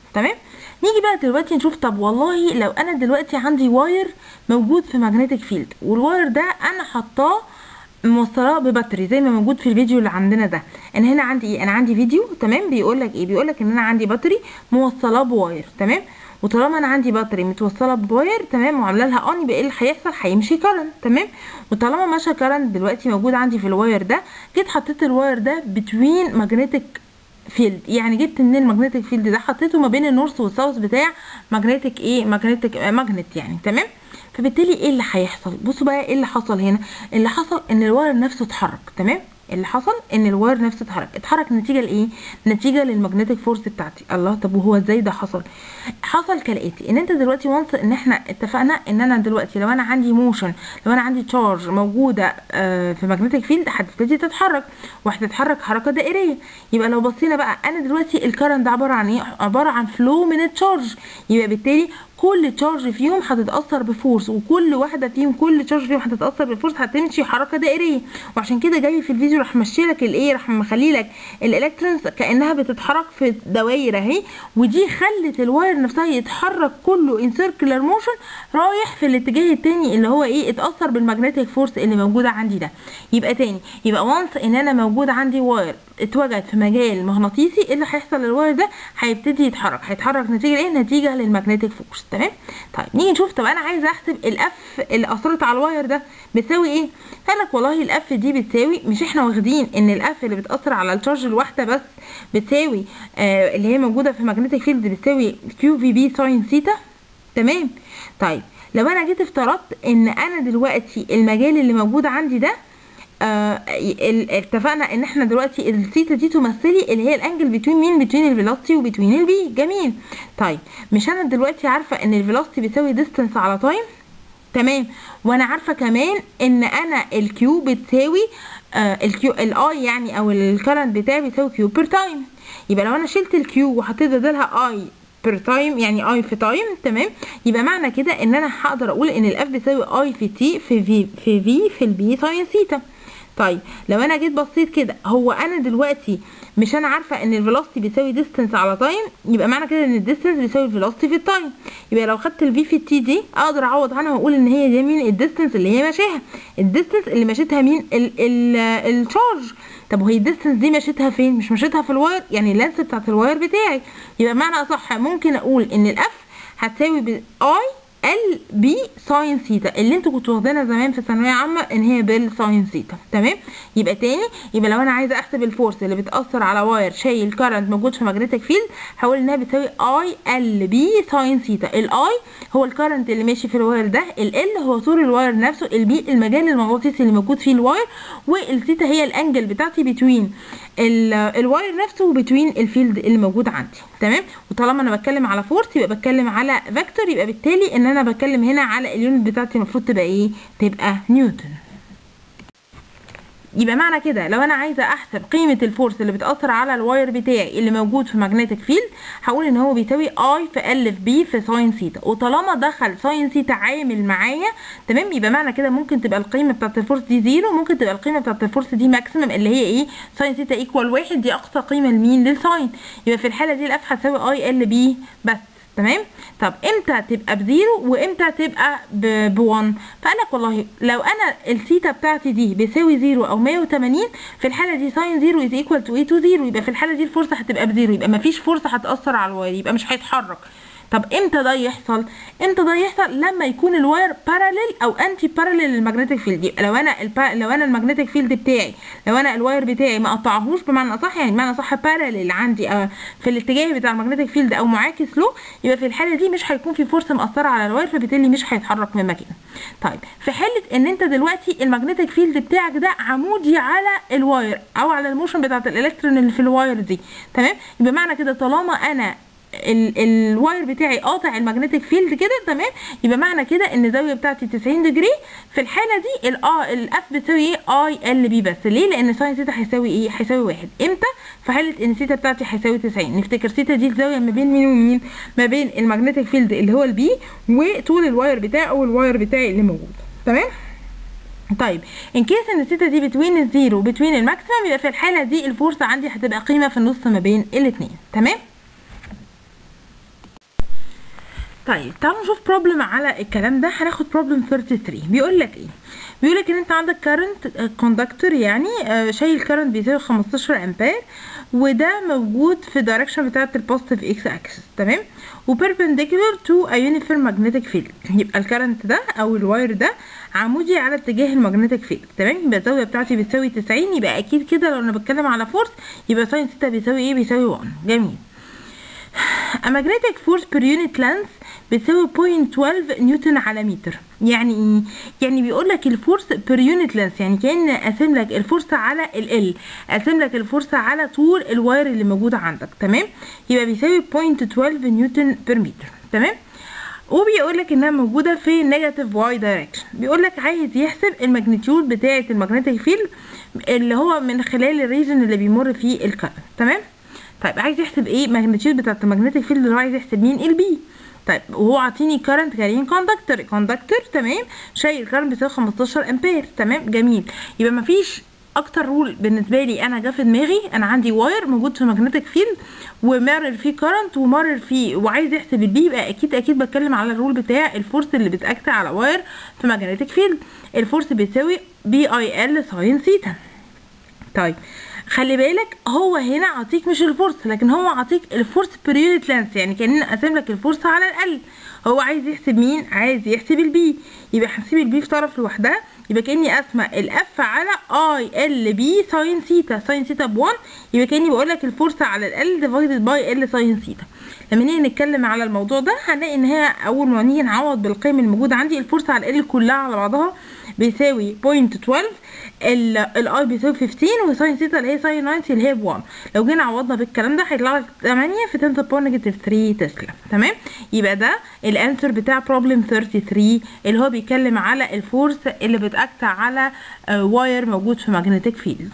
تمام نيجي بقى دلوقتي نشوف طب والله لو انا دلوقتي عندي واير موجود في ماجنتيك فيلد والواير ده انا حطاه موصلاه ببطاري زي ما موجود في الفيديو اللي عندنا ده ان هنا عندي ايه انا عندي فيديو تمام بيقول لك ايه بيقول لك ان انا عندي بطاري موصلاه بواير تمام وطالما انا عندي بطاري متوصله بواير تمام وعامله لها اون يبقى ايه اللي هيحصل هيمشي كرنت تمام وطالما مشى كرنت دلوقتي موجود عندي في الواير ده جيت حطيت الواير ده بتوين ماجنتيك فيلد يعني جبت من الماجنتيك فيلد ده حطيته ما بين النورث والساوث بتاع ماجنتيك ايه ماجنتيك ماجنت يعني تمام فبالتالي ايه اللي هيحصل بصوا بقى ايه اللي حصل هنا اللي حصل ان الواير نفسه اتحرك تمام اللي حصل ان الواير نفسه اتحرك اتحرك نتيجه لايه نتيجه للمagnetic فورس بتاعتي الله طب وهو ازاي ده حصل حصل كالاتي ان انت دلوقتي وانس ان احنا اتفقنا ان انا دلوقتي لو انا عندي موشن لو انا عندي تشارج موجوده آه في ماجنتيك فيلد هتبتدي تتحرك وهتتحرك حركه دائريه يبقى لو بصينا بقى انا دلوقتي الكرنت ده عباره عن ايه عباره عن فلو من التشارج يبقى بالتالي كل تشارج فيهم هتتاثر بفورس وكل واحده فيهم كل تشارج فيهم هتتاثر بفورس هتمشي حركه دائريه وعشان كده جاي في الفيديو راح ماشي لك الايه راح مخلي لك الالكترونز كانها بتتحرك في دوائر اهي ودي خلت الواير نفسها يتحرك كله ان سيركلر موشن رايح في الاتجاه التاني اللي هو ايه اتاثر بالمagnetic فورس اللي موجوده عندي ده يبقى تاني يبقى وانس ان انا موجود عندي واير اتوجد في مجال مغناطيسي ايه اللي هيحصل للواير ده هيبتدي يتحرك هيتحرك نتيجه ايه نتيجه للمagnetic فورس تمام طيب نيجي نشوف طب انا عايزه احسب الاف اللي اثرت على الواير ده بتساوي ايه قال لك والله الاف دي بتساوي مش احنا واخدين ان الاف اللي بتاثر على التشارج الواحده بس بتساوي آه اللي هي موجوده في ماجنتيك فيلد بتساوي كيو في بي ساين ثيتا تمام طيب لو انا جيت افترضت ان انا دلوقتي المجال اللي موجود عندي ده آه اتفقنا ان احنا دلوقتي الثيتا دي تمثلي اللي هي الانجل بتوين مين بتوين الفيلوسيتي وبتوين البي جميل طيب مش انا دلوقتي عارفه ان الفيلوسيتي بتساوي ديستانس على تايم تمام وانا عارفه كمان ان انا الكيو بتساوي آه الكيو الاي يعني او الكرنت بتاعي بيساوي كيو بير تايم يبقى لو انا شلت الكيو وحطيت بدلها اي بير تايم يعني اي في تايم تمام يبقى معنى كده ان انا هقدر اقول ان الاف بتساوي اي في تي في في في في في البي ساين ثيتا طيب لو انا جيت بصيت كده هو انا دلوقتي مش انا عارفه ان الفيلوسيتي بيساوي ديستانس على تايم يبقى معنى كده ان الديستانس بيساوي الفيلوسيتي في التايم يبقى لو خدت الفي في التي دي اقدر اعوض عنها واقول ان هي دي مين الديستانس اللي هي ماشيها الديستانس اللي مشيتها مين ال ال الشارج طب وهي الديستانس دي مشيتها فين مش مشيتها في الواير يعني اللانس بتاعت الواير بتاعي يبقى معنى اصح ممكن اقول ان الاف هتساوي باي ال بي ساين ثيتا اللي انتوا كنتوا واخدينها زمان في ثانويه عامه ان هي بالساين ثيتا تمام يبقى تاني يبقى لو انا عايزه احسب الفورس اللي بتاثر على واير شايل كارنت موجود في ماجنتيك فيلد هقول انها بتساوي اي ال بي ساين ثيتا الاي هو الكارنت اللي ماشي في الواير ده ال هو طول الواير نفسه البي المجال المغناطيسي اللي موجود فيه الواير والثيتا هي الانجل بتاعتي بتوين الواير نفسه وبتوين الفيلد اللي موجود عندي تمام وطالما انا بتكلم على فورس يبقى بتكلم على فيكتور يبقى بالتالي ان انا بتكلم هنا على اليونت بتاعتي المفروض تبقى ايه تبقى نيوتن يبقى معنى كده لو انا عايزه احسب قيمه الفورس اللي بتاثر على الواير بتاعي اللي موجود في ماجنتيك فيلد هقول ان هو بيساوي اي في ال في بي في ساين ثيتا وطالما دخل ساين ثيتا عامل معايا تمام يبقى معنى كده ممكن تبقى القيمه بتاعت الفورس دي زيرو ممكن تبقى القيمه بتاعت الفورس دي ماكسيمم اللي هي ايه ساين ثيتا ايكوال واحد دي اقصى قيمه لمين للساين يبقى في الحاله دي الاف هتساوي اي ال بي بس تمام طب امتى تبقى بزيرو وامتى تبقى ب1 فقال لك والله لو انا الثيتا بتاعتي دي بيساوي زيرو او 180 في الحاله دي ساين زيرو از ايكوال تو اي تو زيرو يبقى في الحاله دي الفرصه هتبقى بزيرو يبقى مفيش فرصه هتاثر على الواير يبقى مش هيتحرك طب امتى ده يحصل امتى ده يحصل لما يكون الواير باراليل او انتي باراليل للمagnetic فيلد يبقى لو انا البا... لو انا المagnetic فيلد بتاعي لو انا الواير بتاعي ما قطعهوش بمعنى اصح يعني بمعنى اصح باراليل عندي آه في الاتجاه بتاع المagnetic فيلد او معاكس له يبقى في الحاله دي مش هيكون في فرصه مأثره على الواير فبالتالي مش هيتحرك من مكانه طيب في حاله ان انت دلوقتي المagnetic فيلد بتاعك ده عمودي على الواير او على الموشن بتاعت الالكترون اللي في الواير دي تمام يبقى معنى كده طالما انا الواير بتاعي قاطع المagnetic فيلد كده تمام يبقى معنى كده ان الزاويه بتاعتي 90 ديجري في الحاله دي الاف بتساوي ايه اي ال بي بس ليه لان ساين ثيتا هيساوي ايه هيساوي واحد امتى في حاله ان ثيتا بتاعتي هيساوي 90 نفتكر ثيتا دي الزاويه ما بين مين ومين ما بين المagnetic فيلد اللي هو البي وطول الواير بتاعي او الواير بتاعي اللي موجود تمام طيب ان كيس ان الثيتا دي بتوين الزيرو وبتوين الماكسيمم يبقى في الحاله دي الفورس عندي هتبقى قيمه في النص ما بين الاثنين تمام طيب تعالوا نشوف بروبلم على الكلام ده هناخد بروبلم 33 بيقول لك ايه بيقول لك ان انت عندك كارنت كوندكتور يعني آه، شايل كارنت بيساوي 15 امبير وده موجود في الدايركشن بتاعه البوزيتيف اكس اكسس تمام وبيربنديكولار تو ا يونيفورم ماجنتيك فيلد يبقى الكارنت ده او الواير ده عمودي على اتجاه الماجنتيك فيلد تمام يبقى الزاويه بتاعتي بتساوي 90 يبقى اكيد كده لو انا بتكلم على فورس يبقى ساين ثيتا بيساوي ايه بيساوي 1 جميل A magnetic force per unit length بتساوي 0.12 نيوتن على متر يعني ايه يعني بيقول لك الفورس بير يونت لينث يعني كان قاسم لك الفرصه على ال ال قاسم لك الفرصه على طول الواير اللي موجود عندك تمام يبقى بيساوي 0.12 نيوتن بير متر تمام وبيقول لك انها موجوده في نيجاتيف واي دايركشن بيقول لك عايز يحسب الماجنتيود بتاعه المagnetic فيلد اللي هو من خلال الريجن اللي بيمر فيه الكرنت تمام طيب عايز يحسب ايه ماجنتيود بتاعه المagnetic فيلد اللي هو عايز يحسب مين البي طيب وهو عاطيني كارنت كارين كوندكتور كوندكتور تمام شايل كارنت بتساوي 15 امبير تمام جميل يبقى مفيش اكتر رول بالنسبه لي انا جه في دماغي انا عندي واير موجود في ماجنتيك فيلد ومرر فيه كارنت ومرر فيه وعايز يحسب البي يبقى اكيد اكيد بتكلم على الرول بتاع الفورس اللي بتاكت على واير في ماجنتيك فيلد الفورس بيساوي بي اي ال ساين ثيتا طيب خلي بالك هو هنا عطيك مش الفورس لكن هو عطيك الفورس بير يونت لانس يعني كان قاسم لك الفورس على الاقل هو عايز يحسب مين عايز يحسب البي يبقى هنسيب البي في طرف لوحدها يبقى كاني قاسمه الاف على اي ال بي ساين ثيتا ساين ثيتا ب 1 يبقى كاني بقول لك الفورس على الاقل ديفايدد باي ال ساين ثيتا لما نيجي نتكلم على الموضوع ده هنلاقي ان هي اول ما نيجي نعوض بالقيم الموجوده عندي الفورس على ال كلها على بعضها بيساوي 0.12 الاي بيساوي 15 وساين ثيتا اللي هي ساين 90 اللي هي ب 1 لو جينا عوضنا بالكلام ده هيطلع لك 8 في 10 باور نيجاتيف 3 تسلا تمام يبقى ده الانسر بتاع بروبلم 33 اللي هو بيتكلم على الفورس اللي بتاكت على واير موجود في ماجنتيك فيلد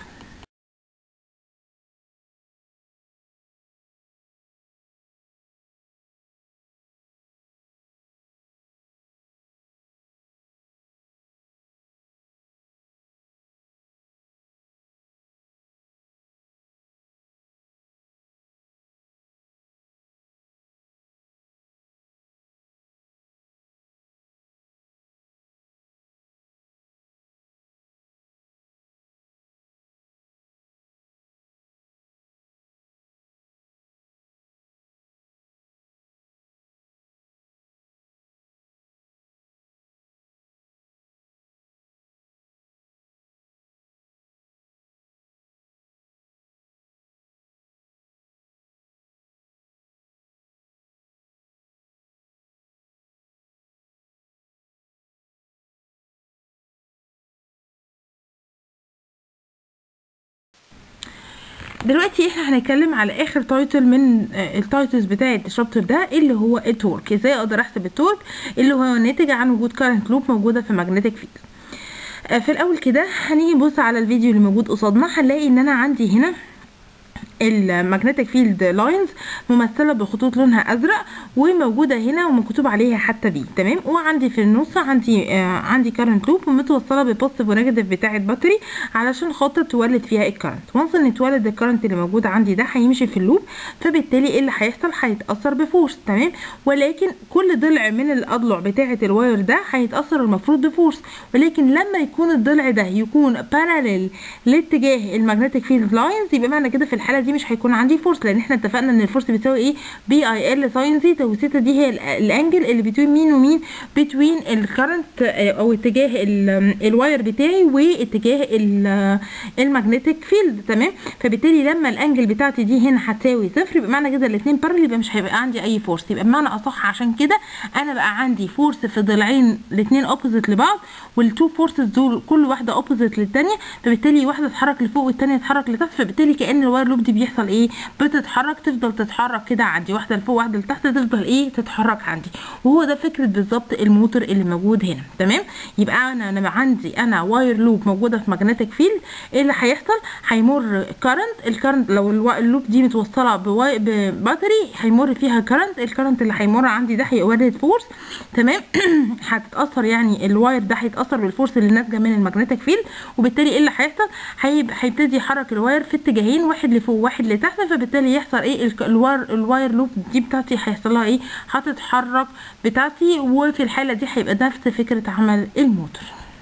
دلوقتي احنا هنتكلم على اخر تايتل من التايتلز بتاعه الشابتر ده اللي هو التورك ازاي اقدر احسب التورك اللي هو ناتج عن وجود كارنت لوب موجوده في ماجنتيك فيلد في الاول كده هنيجي نبص على الفيديو اللي موجود قصادنا هنلاقي ان انا عندي هنا الماجنتيك فيلد لاينز ممثله بخطوط لونها ازرق وموجوده هنا ومكتوب عليها حتى بي تمام وعندي في النص عندي آه عندي كارنت لوب ومتوصله ببوزيتيف ونيجاتيف بتاعه باتري علشان خاطر تولد فيها الكارنت وانس ان اتولد الكارنت اللي موجود عندي ده هيمشي في اللوب فبالتالي ايه اللي هيحصل هيتاثر بفورس تمام ولكن كل ضلع من الاضلع بتاعه الواير ده هيتاثر المفروض بفورس ولكن لما يكون الضلع ده يكون باراليل لاتجاه الماجنتيك فيلد لاينز يبقى معنى كده في الحاله دي مش هيكون عندي فورس لان احنا اتفقنا ان الفورس بيساوي ايه بي اي ال ساين ثيتا وثيتا دي هي الانجل اللي بتوين مين ومين بتوين الكرنت او اتجاه الواير بتاعي واتجاه الماجنتيك فيلد تمام فبالتالي لما الانجل بتاعتي دي هنا هتساوي صفر يبقى معنى كده الاثنين بارل يبقى مش هيبقى عندي اي فورس يبقى بمعنى اصح عشان كده انا بقى عندي فورس في ضلعين الاثنين اوبوزيت لبعض والتو فورسز دول كل واحده اوبوزيت للثانيه فبالتالي واحده تتحرك لفوق والثانيه تتحرك لتحت فبالتالي كان الواير لوب دي بيحصل ايه بتتحرك تفضل تتحرك كده عندي واحده لفوق واحده لتحت تفضل ايه تتحرك عندي وهو ده فكره بالظبط الموتور اللي موجود هنا تمام يبقى انا انا عندي انا واير لوب موجوده في ماجنتيك فيلد ايه اللي هيحصل هيمر كارنت الكارنت لو اللوب دي متوصله بباتري هيمر فيها كارنت الكارنت اللي هيمر عندي ده هيولد فورس تمام هتتاثر يعني الواير ده هيتاثر بالفورس اللي ناتجه من الماجنتيك فيلد وبالتالي ايه اللي هيحصل هيبتدي يحرك الواير في اتجاهين واحد لفوق واحد لتحت فبالتالي يحصل ايه الك- الواير الواير لوب دي بتاعتي هيحصل لها ايه هتتحرك بتاعتي وفي الحاله دي هيبقى نفس فكره عمل الموتور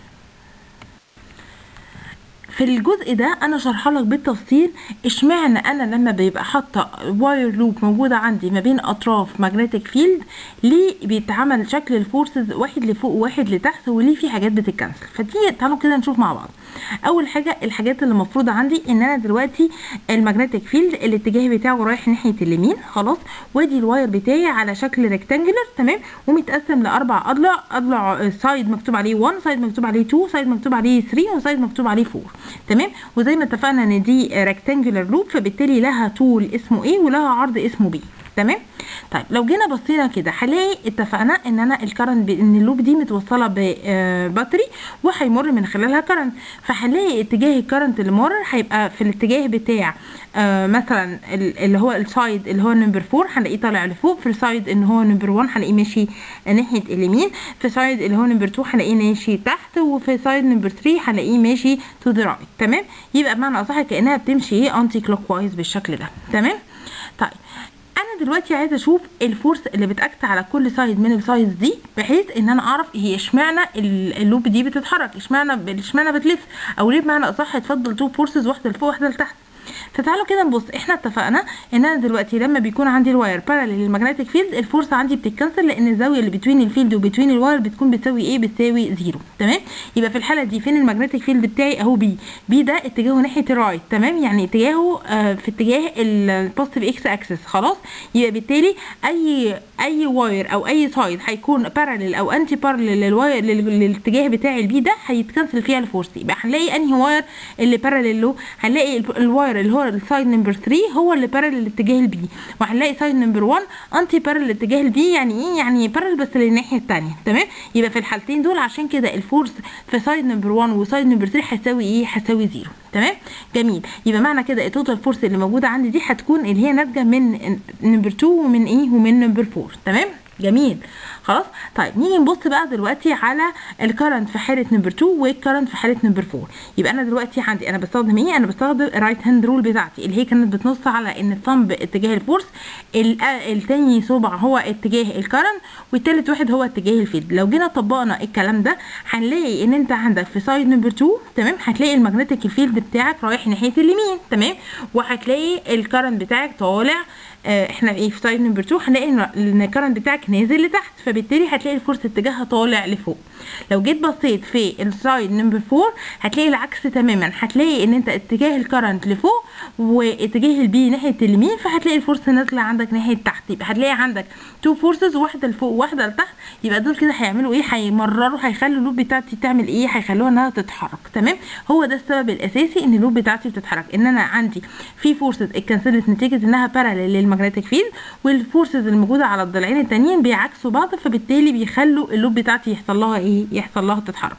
في الجزء ده انا شرح لك بالتفصيل اشمعنى انا لما بيبقى حاطه واير لوب موجوده عندي ما بين اطراف ماجنتيك فيلد ليه بيتعمل شكل الفورسز واحد لفوق وواحد لتحت وليه في حاجات بتتكنسل فتيجي تعالوا كده نشوف مع بعض اول حاجه الحاجات اللي المفروض عندي ان انا دلوقتي الماجنتيك فيلد الاتجاه بتاعه رايح ناحيه اليمين خلاص وادي الواير بتاعي على شكل ريكتانجلر تمام ومتقسم لاربع اضلاع اضلع سايد مكتوب عليه 1 سايد مكتوب عليه 2 سايد مكتوب عليه 3 وسايد مكتوب عليه 4 تمام وزي ما اتفقنا ان دي ريكتانجلر لوب فبالتالي لها طول اسمه ايه ولها عرض اسمه بي تمام طيب لو جينا بصينا كده هنلاقي اتفقنا ان انا الكرنت ان اللوب دي متوصله بباتري وهيمر من خلالها كرنت فهنلاقي اتجاه الكرنت اللي مر هيبقى في الاتجاه بتاع آه مثلا ال- اللي هو السايد اللي هو نمبر 4 هنلاقيه طالع لفوق في السايد ان هو نمبر 1 هنلاقيه ماشي ناحيه اليمين في سايد اللي هو نمبر 2 هنلاقيه ماشي تحت وفي سايد نمبر 3 هنلاقيه ماشي تو ذا رايت تمام يبقى بمعنى اصح كانها بتمشي ايه انتي كلوك وايز بالشكل ده تمام طيب انا دلوقتي عايزه اشوف الفورس اللي بتاكت على كل سايد من السايدز دي بحيث ان انا اعرف هي اشمعنى ال- اللوب دي بتتحرك اشمعنى ب- اشمعنى بتلف او ليه بمعنى اصح اتفضل تو فورسز واحده لفوق واحده لتحت فتعالوا كده نبص احنا اتفقنا ان انا دلوقتي لما بيكون عندي الواير بارالل للمagnetic فيلد الفورس عندي بتتكنسل لان الزاويه اللي بين الفيلد وبين الواير بتكون بتساوي ايه بتساوي زيرو تمام يبقى في الحاله دي فين المagnetic فيلد بتاعي اهو بي بي ده اتجاهه ناحيه الرايت تمام يعني اتجاهه آه في اتجاه البوزيتيف اكس اكسس خلاص يبقى بالتالي اي اي واير او اي سايد هيكون بارالل او انتي بارالل للواير لل- للاتجاه بتاع البي ده هيتكنسل فيها الفورس يبقى هنلاقي انهي واير اللي بارالل له هنلاقي ال- الواير اللي هو السايد نمبر 3 هو اللي بارالل لاتجاه البي وهنلاقي سايد نمبر 1 انتي بارالل لاتجاه البي يعني ايه يعني بارالل بس للناحيه الثانيه تمام يبقى في الحالتين دول عشان كده الفورس في سايد نمبر 1 وسايد نمبر 3 هتساوي ايه هتساوي زيرو تمام جميل يبقى معنى كده التوتال فورس اللي موجوده عندي دي هتكون اللي هي ناتجه من نمبر 2 ومن ايه ومن نمبر 4 تمام جميل خلاص طيب نيجي نبص بقى دلوقتي على الكرنت في حاله نمبر 2 والكرنت في حاله نمبر 4 يبقى انا دلوقتي عندي انا بستخدم ايه انا بستخدم الرايت هاند رول بتاعتي اللي هي كانت بتنص على ان الثumb اتجاه الفورس ال- التاني صبع هو اتجاه الكرنت والتالت واحد هو اتجاه الفيلد لو جينا طبقنا الكلام ده هنلاقي ان انت عندك في سايد نمبر 2 تمام هتلاقي المagnetic الفيلد بتاعك رايح ناحيه اليمين تمام وهتلاقي الكرنت بتاعك طالع آه، احنا ايه في سايد نمبر 2 هنلاقي ان ان الكرنت بتاعك نازل لتحت فبالتالي هتلاقي الفورس اتجاهها طالع لفوق لو جيت بصيت في السايد نمبر 4 هتلاقي العكس تماما هتلاقي ان انت اتجاه الكرنت لفوق واتجاه البي ناحيه اليمين فهتلاقي الفورس نازله عندك ناحيه تحت يبقى هتلاقي عندك تو فورسز واحده لفوق وواحده لتحت يبقى دول كده هيعملوا ايه هيمرروا هيخلوا اللوب بتاعتي تعمل ايه هيخلوها انها تتحرك تمام هو ده السبب الاساسي ان اللوب بتاعتي بتتحرك ان انا عندي في فورسز اتكنسلت نتيجه انها بارالل للمagnetic فيلد والفورسز الموجوده على الضلعين التانيين بيعكسوا بعض فبالتالي بيخلوا اللوب بتاعتي يحصل لها ايه يحصل لها تتحرك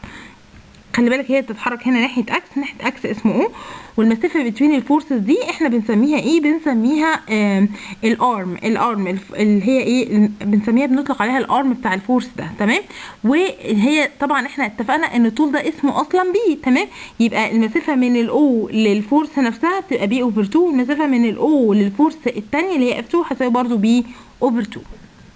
خلي بالك هي بتتحرك هنا ناحيه اكس ناحيه اكس اسمه او والمسافه بين الفورسز دي احنا بنسميها ايه بنسميها آم، الارم الارم الف- اللي هي ايه بنسميها بنطلق عليها الارم بتاع الفورس ده تمام وهي طبعا احنا اتفقنا ان الطول ده اسمه اصلا بي تمام يبقى المسافه من الاو للفورس نفسها تبقى بي اوفر 2 والمسافه من الاو للفورس الثانيه اللي هي اف 2 هتساوي برضو بي اوفر 2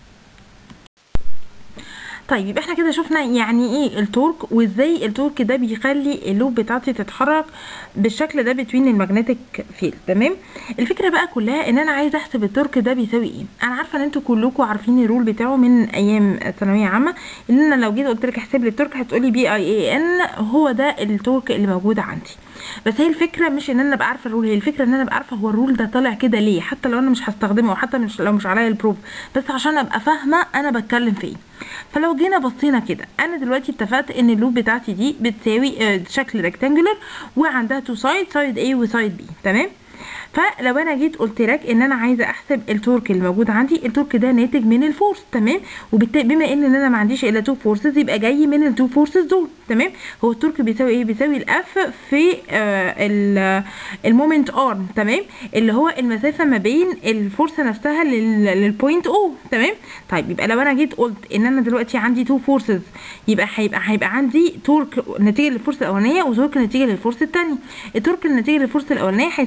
طيب يبقى احنا كده شفنا يعني ايه التورك وازاي التورك ده بيخلي اللوب بتاعتي تتحرك بالشكل ده بتوين الماجنتيك فيلد تمام الفكره بقى كلها ان انا عايزه احسب التورك ده بيساوي ايه انا عارفه ان انتوا كلكم عارفين الرول بتاعه من ايام ثانويه عامه ان انا لو جيت قلت لك احسب لي التورك هتقولي بي اي اي ان هو ده التورك اللي موجود عندي بس هي الفكره مش ان انا ابقى عارفه الرول هي الفكره ان انا ابقى عارفه هو الرول ده طالع كده ليه حتى لو انا مش هستخدمه او حتى مش لو مش عليا البروف بس عشان ابقى فاهمه انا بتكلم في ايه فلو جينا بصينا كده انا دلوقتي اتفقت ان اللوب بتاعتي دي بتساوي آه، شكل ريكتانجولر وعندها تو سايد سايد A وسايد B تمام فلو انا جيت قلت لك ان انا عايزه احسب التورك اللي موجود عندي التورك ده ناتج من الفورس تمام وبالتالي بما ان انا ما عنديش الا تو فورسز يبقى جاي من التو فورسز دول تمام هو التورك بيساوي ايه بيساوي الاف في آه المومنت ارم تمام اللي هو المسافه ما بين الفورس نفسها لل- للبوينت او تمام طيب يبقى لو انا جيت قلت ان انا دلوقتي عندي تو فورسز يبقى هيبقى هيبقى عندي تورك نتيجه للفورس الاولانيه وتورك نتيجه للفورس الثانيه التورك النتيجه للفورس الاولانيه هيساوي اف 2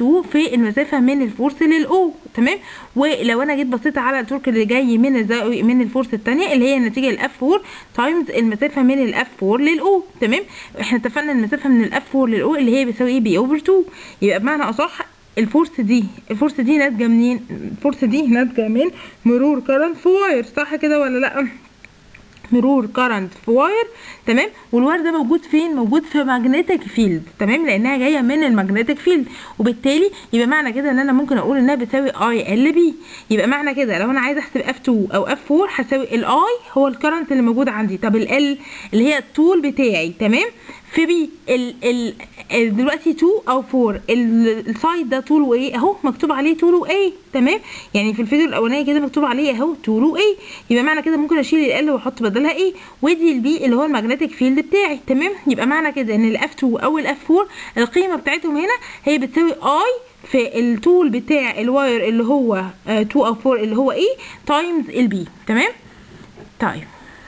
F2 في المسافة من الفورس للأو تمام ولو انا جيت بصيت على التورك اللي جاي من الزاوية من الفورس الثانية اللي هي النتيجة الاف 4 تايمز المسافة من الاف 4 للأو تمام احنا اتفقنا المسافة من الاف 4 للأو اللي هي بتساوي ايه بي اوفر 2 يبقى بمعنى اصح الفورس دي الفورس دي ناتجة منين الفورس دي ناتجة من مرور كرنت في واير صح كده ولا لا مرور كارنت في واير تمام والواير ده موجود فين موجود في ماجنتيك فيلد تمام لانها جايه من الماجنتيك فيلد وبالتالي يبقى معنى كده ان انا ممكن اقول انها بتساوي اي ال بي يبقى معنى كده لو انا عايزه احسب اف 2 او اف 4 هساوي الاي هو الكرنت اللي موجود عندي طب ال اللي هي الطول بتاعي تمام في بي ال ال دلوقتي 2 او 4 السايد ده طوله ايه اهو مكتوب عليه طوله ايه تمام يعني في الفيديو الاولاني كده مكتوب عليه اهو طوله ايه يبقى معنى كده ممكن اشيل ال واحط بدلها ايه ودي البي اللي هو الماجنتيك فيلد بتاعي تمام يبقى معنى كده ان الاف 2 او الاف 4 القيمه بتاعتهم هنا هي بتساوي اي في الطول بتاع الواير اللي هو 2 او 4 اللي هو ايه تايمز البي تمام طيب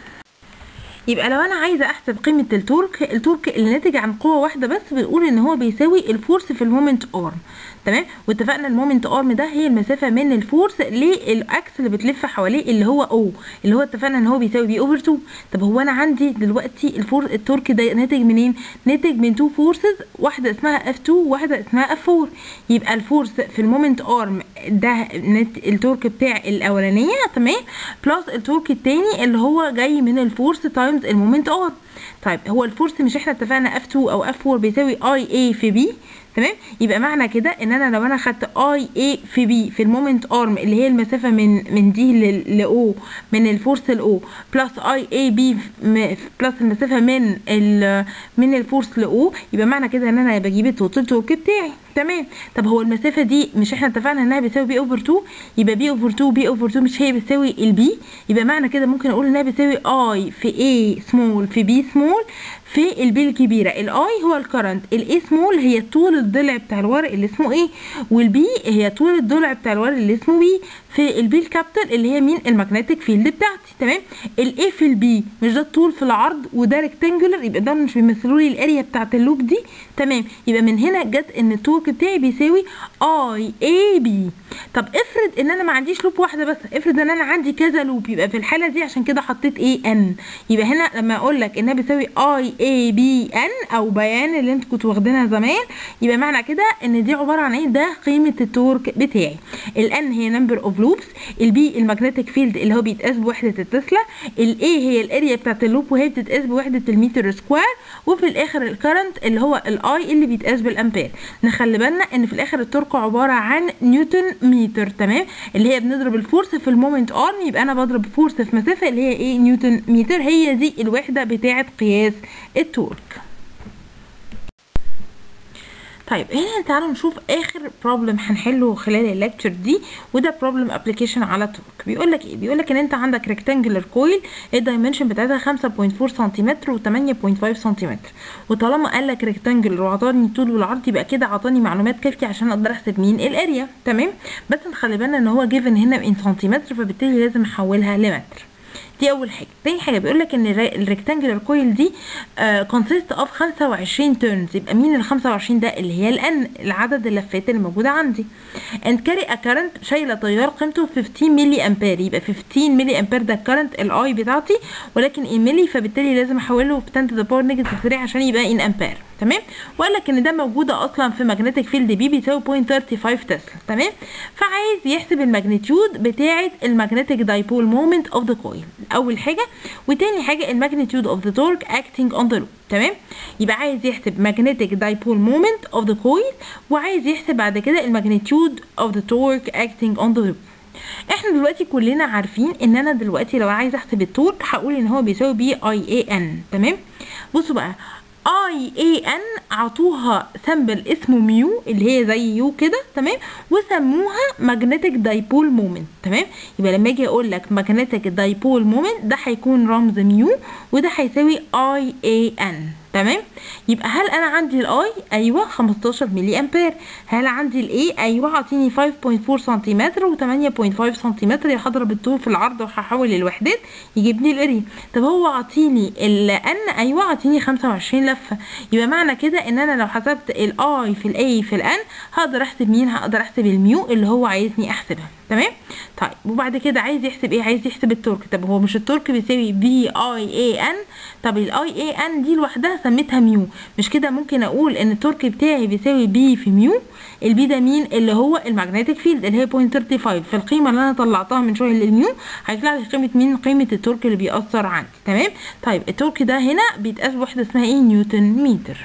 يبقى لو انا عايزه احسب قيمه التورك التورك اللي ناتج عن قوه واحده بس بنقول ان هو بيساوي الفورس في المومنت ارم تمام واتفقنا المومنت ارم ده هي المسافه من الفورس للاكس اللي بتلف حواليه اللي هو او اللي هو اتفقنا ان هو بيساوي بي اوفر 2 طب هو انا عندي دلوقتي الفور التورك ده ناتج منين ناتج من تو فورسز واحده اسمها اف 2 وواحده اسمها اف 4 يبقى الفورس في المومنت ارم ده التورك بتاع الاولانيه تمام بلس التورك التاني اللي هو جاي من الفورس تايمز المومنت ارم طيب هو الفورس مش احنا اتفقنا اف 2 او اف 4 بيساوي اي اي في بي تمام يبقى معنى كده ان انا لو انا خدت اي اي في بي في المومنت ارم اللي هي المسافه من من دي لاو من الفورس لاو بلس اي اي بي بلس المسافه من ال من الفورس لاو يبقى معنى كده ان انا بجيب التوتال تورك بتاعي تمام طب هو المسافه دي مش احنا اتفقنا انها بتساوي بي اوفر 2 يبقى بي اوفر 2 بي اوفر 2 مش هي بتساوي البي يبقى معنى كده ممكن اقول انها بتساوي اي في اي سمول في بي سمول في البي الكبيره الاي هو الكرنت الاي سمول هي طول الضلع بتاع الورق اللي اسمه ايه والبي هي طول الضلع بتاع الورق اللي اسمه بي في البي الكابيتال اللي هي مين الماجنتيك فيلد بتاعتي تمام الاي في البي مش ده الطول في العرض وده ريكتانجولر يبقى ده مش بيمثلوا لي الاريا بتاعت اللوب دي تمام يبقى من هنا جت ان التورك بتاعي بيساوي اي اي بي طب افرض ان انا ما عنديش لوب واحده بس افرض ان انا عندي كذا لوب يبقى في الحاله دي عشان كده حطيت ايه ان يبقى هنا لما اقول لك انها بتساوي اي اي بي ان او بيان اللي انتوا كنتوا واخدينها زمان يبقى معنى كده ان دي عباره عن ايه ده قيمه التورك بتاعي الان هي نمبر اوف لوبس البي الماجنتيك فيلد اللي هو بيتقاس بوحده التسلا الاي هي الاريا بتاعت اللوب وهي بتتقاس بوحده المتر سكوير وفي الاخر الكرنت اللي هو الاي اللي بيتقاس بالامبير نخلي بالنا ان في الاخر التورك عباره عن نيوتن متر تمام اللي هي بنضرب الفورس في المومنت ارم يبقى انا بضرب فورس في مسافه اللي هي ايه نيوتن متر هي دي الوحده بتاعه قياس التورك طيب هنا تعالوا نشوف اخر بروبلم هنحله خلال الليكتشر دي وده بروبلم ابلكيشن على تورك بيقول لك ايه بيقول لك ان انت عندك ريكتانجلر كويل الدايمنشن بتاعتها 5.4 سنتيمتر و8.5 سنتيمتر وطالما قال لك ريكتانجلر وعطاني الطول والعرض يبقى كده عطاني معلومات كافيه عشان اقدر احسب مين الاريا تمام بس نخلي بالنا ان هو جيفن هنا ان سنتيمتر فبالتالي لازم احولها لمتر دي اول حاجه تاني حاجه بيقول لك ان الريكتانجلر كويل دي كونسيست اوف 25 تيرنز يبقى مين ال 25 ده اللي هي الان العدد اللفات اللي موجوده عندي اند كاري ا كارنت شايله تيار قيمته 15 ملي امبير يبقى 15 ملي امبير ده الكارنت الاي بتاعتي ولكن ان ملي فبالتالي لازم احوله ب 10 to the power negative 3 عشان يبقى ان امبير تمام وقال لك ان ده موجوده اصلا في ماجنتيك فيلد بي بيساوي 0.35 تسلا تمام فعايز يحسب الماجنتيود بتاعه الماجنتيك دايبول مومنت اوف ذا كويل اول حاجه وتاني حاجه الماجنتيود اوف ذا تورك اكتنج اون ذا لوب تمام يبقى عايز يحسب magnetic dipole moment of the coil وعايز يحسب بعد كده الماجنتيود of the torque acting on the loop احنا دلوقتي كلنا عارفين ان انا دلوقتي لو عايز احسب التورك هقول ان هو بيساوي بي اي اي ان تمام بصوا بقى اي اي ان عطوها سامبل اسمه ميو اللي هي زي يو كده تمام وسموها ماجنتيك دايبول مومنت تمام يبقى لما اجي اقول لك ماجنتيك دايبول مومنت ده هيكون رمز ميو وده هيساوي اي اي ان تمام يبقى هل انا عندي الاي ايوه 15 ملي امبير هل عندي الاي ايوه اعطيني 5.4 سنتيمتر و8.5 سنتيمتر يا هضرب الطول في العرض وهحول الوحدات يجيب لي الاريا طب هو عطيني الان ايوه عطيني 25 لفه يبقى معنى كده ان انا لو حسبت الاي في الاي في الان هقدر احسب مين هقدر احسب الميو اللي هو عايزني احسبها تمام طيب وبعد كده عايز يحسب ايه عايز يحسب التورك طب هو مش التورك بيساوي بي اي اي ان طب الاي اي ان دي لوحدها سميتها ميو مش كده ممكن اقول ان التورك بتاعي بيساوي بي في ميو البي ده مين اللي هو المagnetic فيلد اللي هي 0.35 في القيمه اللي انا طلعتها من شويه للميو هيطلع لي قيمه مين قيمه التورك اللي بيأثر عندي تمام طيب التورك ده هنا بيتقاس بوحده اسمها ايه نيوتن متر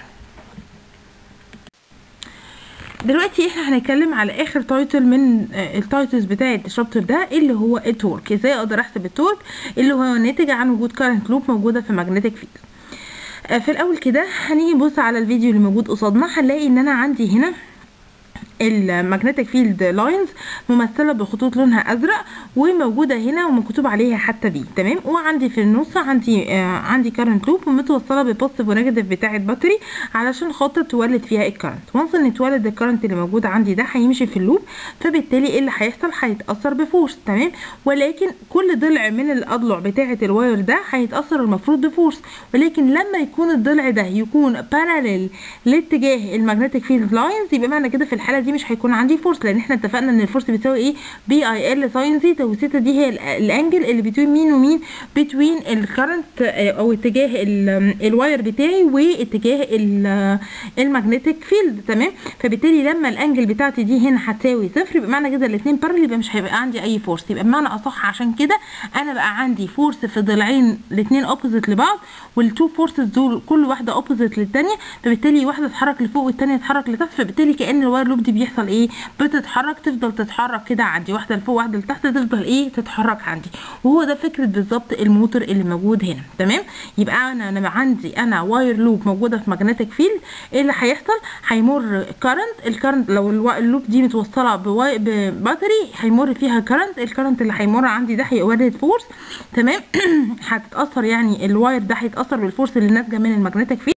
دلوقتي احنا هنتكلم على اخر تايتل من التايتلز بتاعه الشابتر ده اللي هو التورك ازاي اقدر احسب التورك اللي هو ناتج عن وجود كارنت لوب موجوده في ماجنتيك فيلد في الاول كده هنيجي نبص على الفيديو اللي موجود قصادنا هنلاقي ان انا عندي هنا المagnetic فيلد لاينز ممثله بخطوط لونها ازرق وموجوده هنا ومكتوب عليها حتى دي تمام وعندي في النص عندي آه عندي كارنت لوب ومتوصله ببوزيتيف ونيجاتيف بتاعه باتري علشان خاطر تولد فيها الكارنت وانس ان اتولد الكارنت اللي موجود عندي ده هيمشي في اللوب فبالتالي ايه اللي هيحصل هيتاثر بفورس تمام ولكن كل ضلع من الاضلع بتاعه الواير ده هيتاثر المفروض بفورس ولكن لما يكون الضلع ده يكون باراليل لاتجاه المagnetic فيلد لاينز يبقى معنى كده في الحاله دي مش هيكون عندي فورس لان احنا اتفقنا ان الفورس بتساوي ايه بي اي ال ساين زيتا وزيتا دي هي الانجل اللي بتوين مين ومين بتوين الكرنت او اتجاه الواير بتاعي واتجاه المagnetic فيلد تمام فبالتالي لما الانجل بتاعتي دي هنا هتساوي صفر يبقى معنى كده الاثنين بارل يبقى مش هيبقى عندي اي فورس يبقى بمعنى اصح عشان كده انا بقى عندي فورس في ضلعين الاثنين اوبوزيت لبعض والتو فورسز دول كل واحده اوبوزيت للثانيه فبالتالي واحده تتحرك لفوق والثانيه تتحرك لتحت فبالتالي كان الواير لوب دي بيحصل ايه بتتحرك تفضل تتحرك كده عندي واحده لفوق واحده لتحت تفضل ايه تتحرك عندي وهو ده فكره بالظبط الموتور اللي موجود هنا تمام يبقى انا انا عندي انا واير لوب موجوده في ماجنتيك فيلد ايه اللي هيحصل هيمر كارنت الكارنت لو اللوب دي متوصله بواي بباتري هيمر فيها كارنت الكارنت اللي هيمر عندي ده هيولد فورس تمام هتتاثر يعني الواير ده هيتاثر بالفورس اللي ناتجه من الماجنتيك فيلد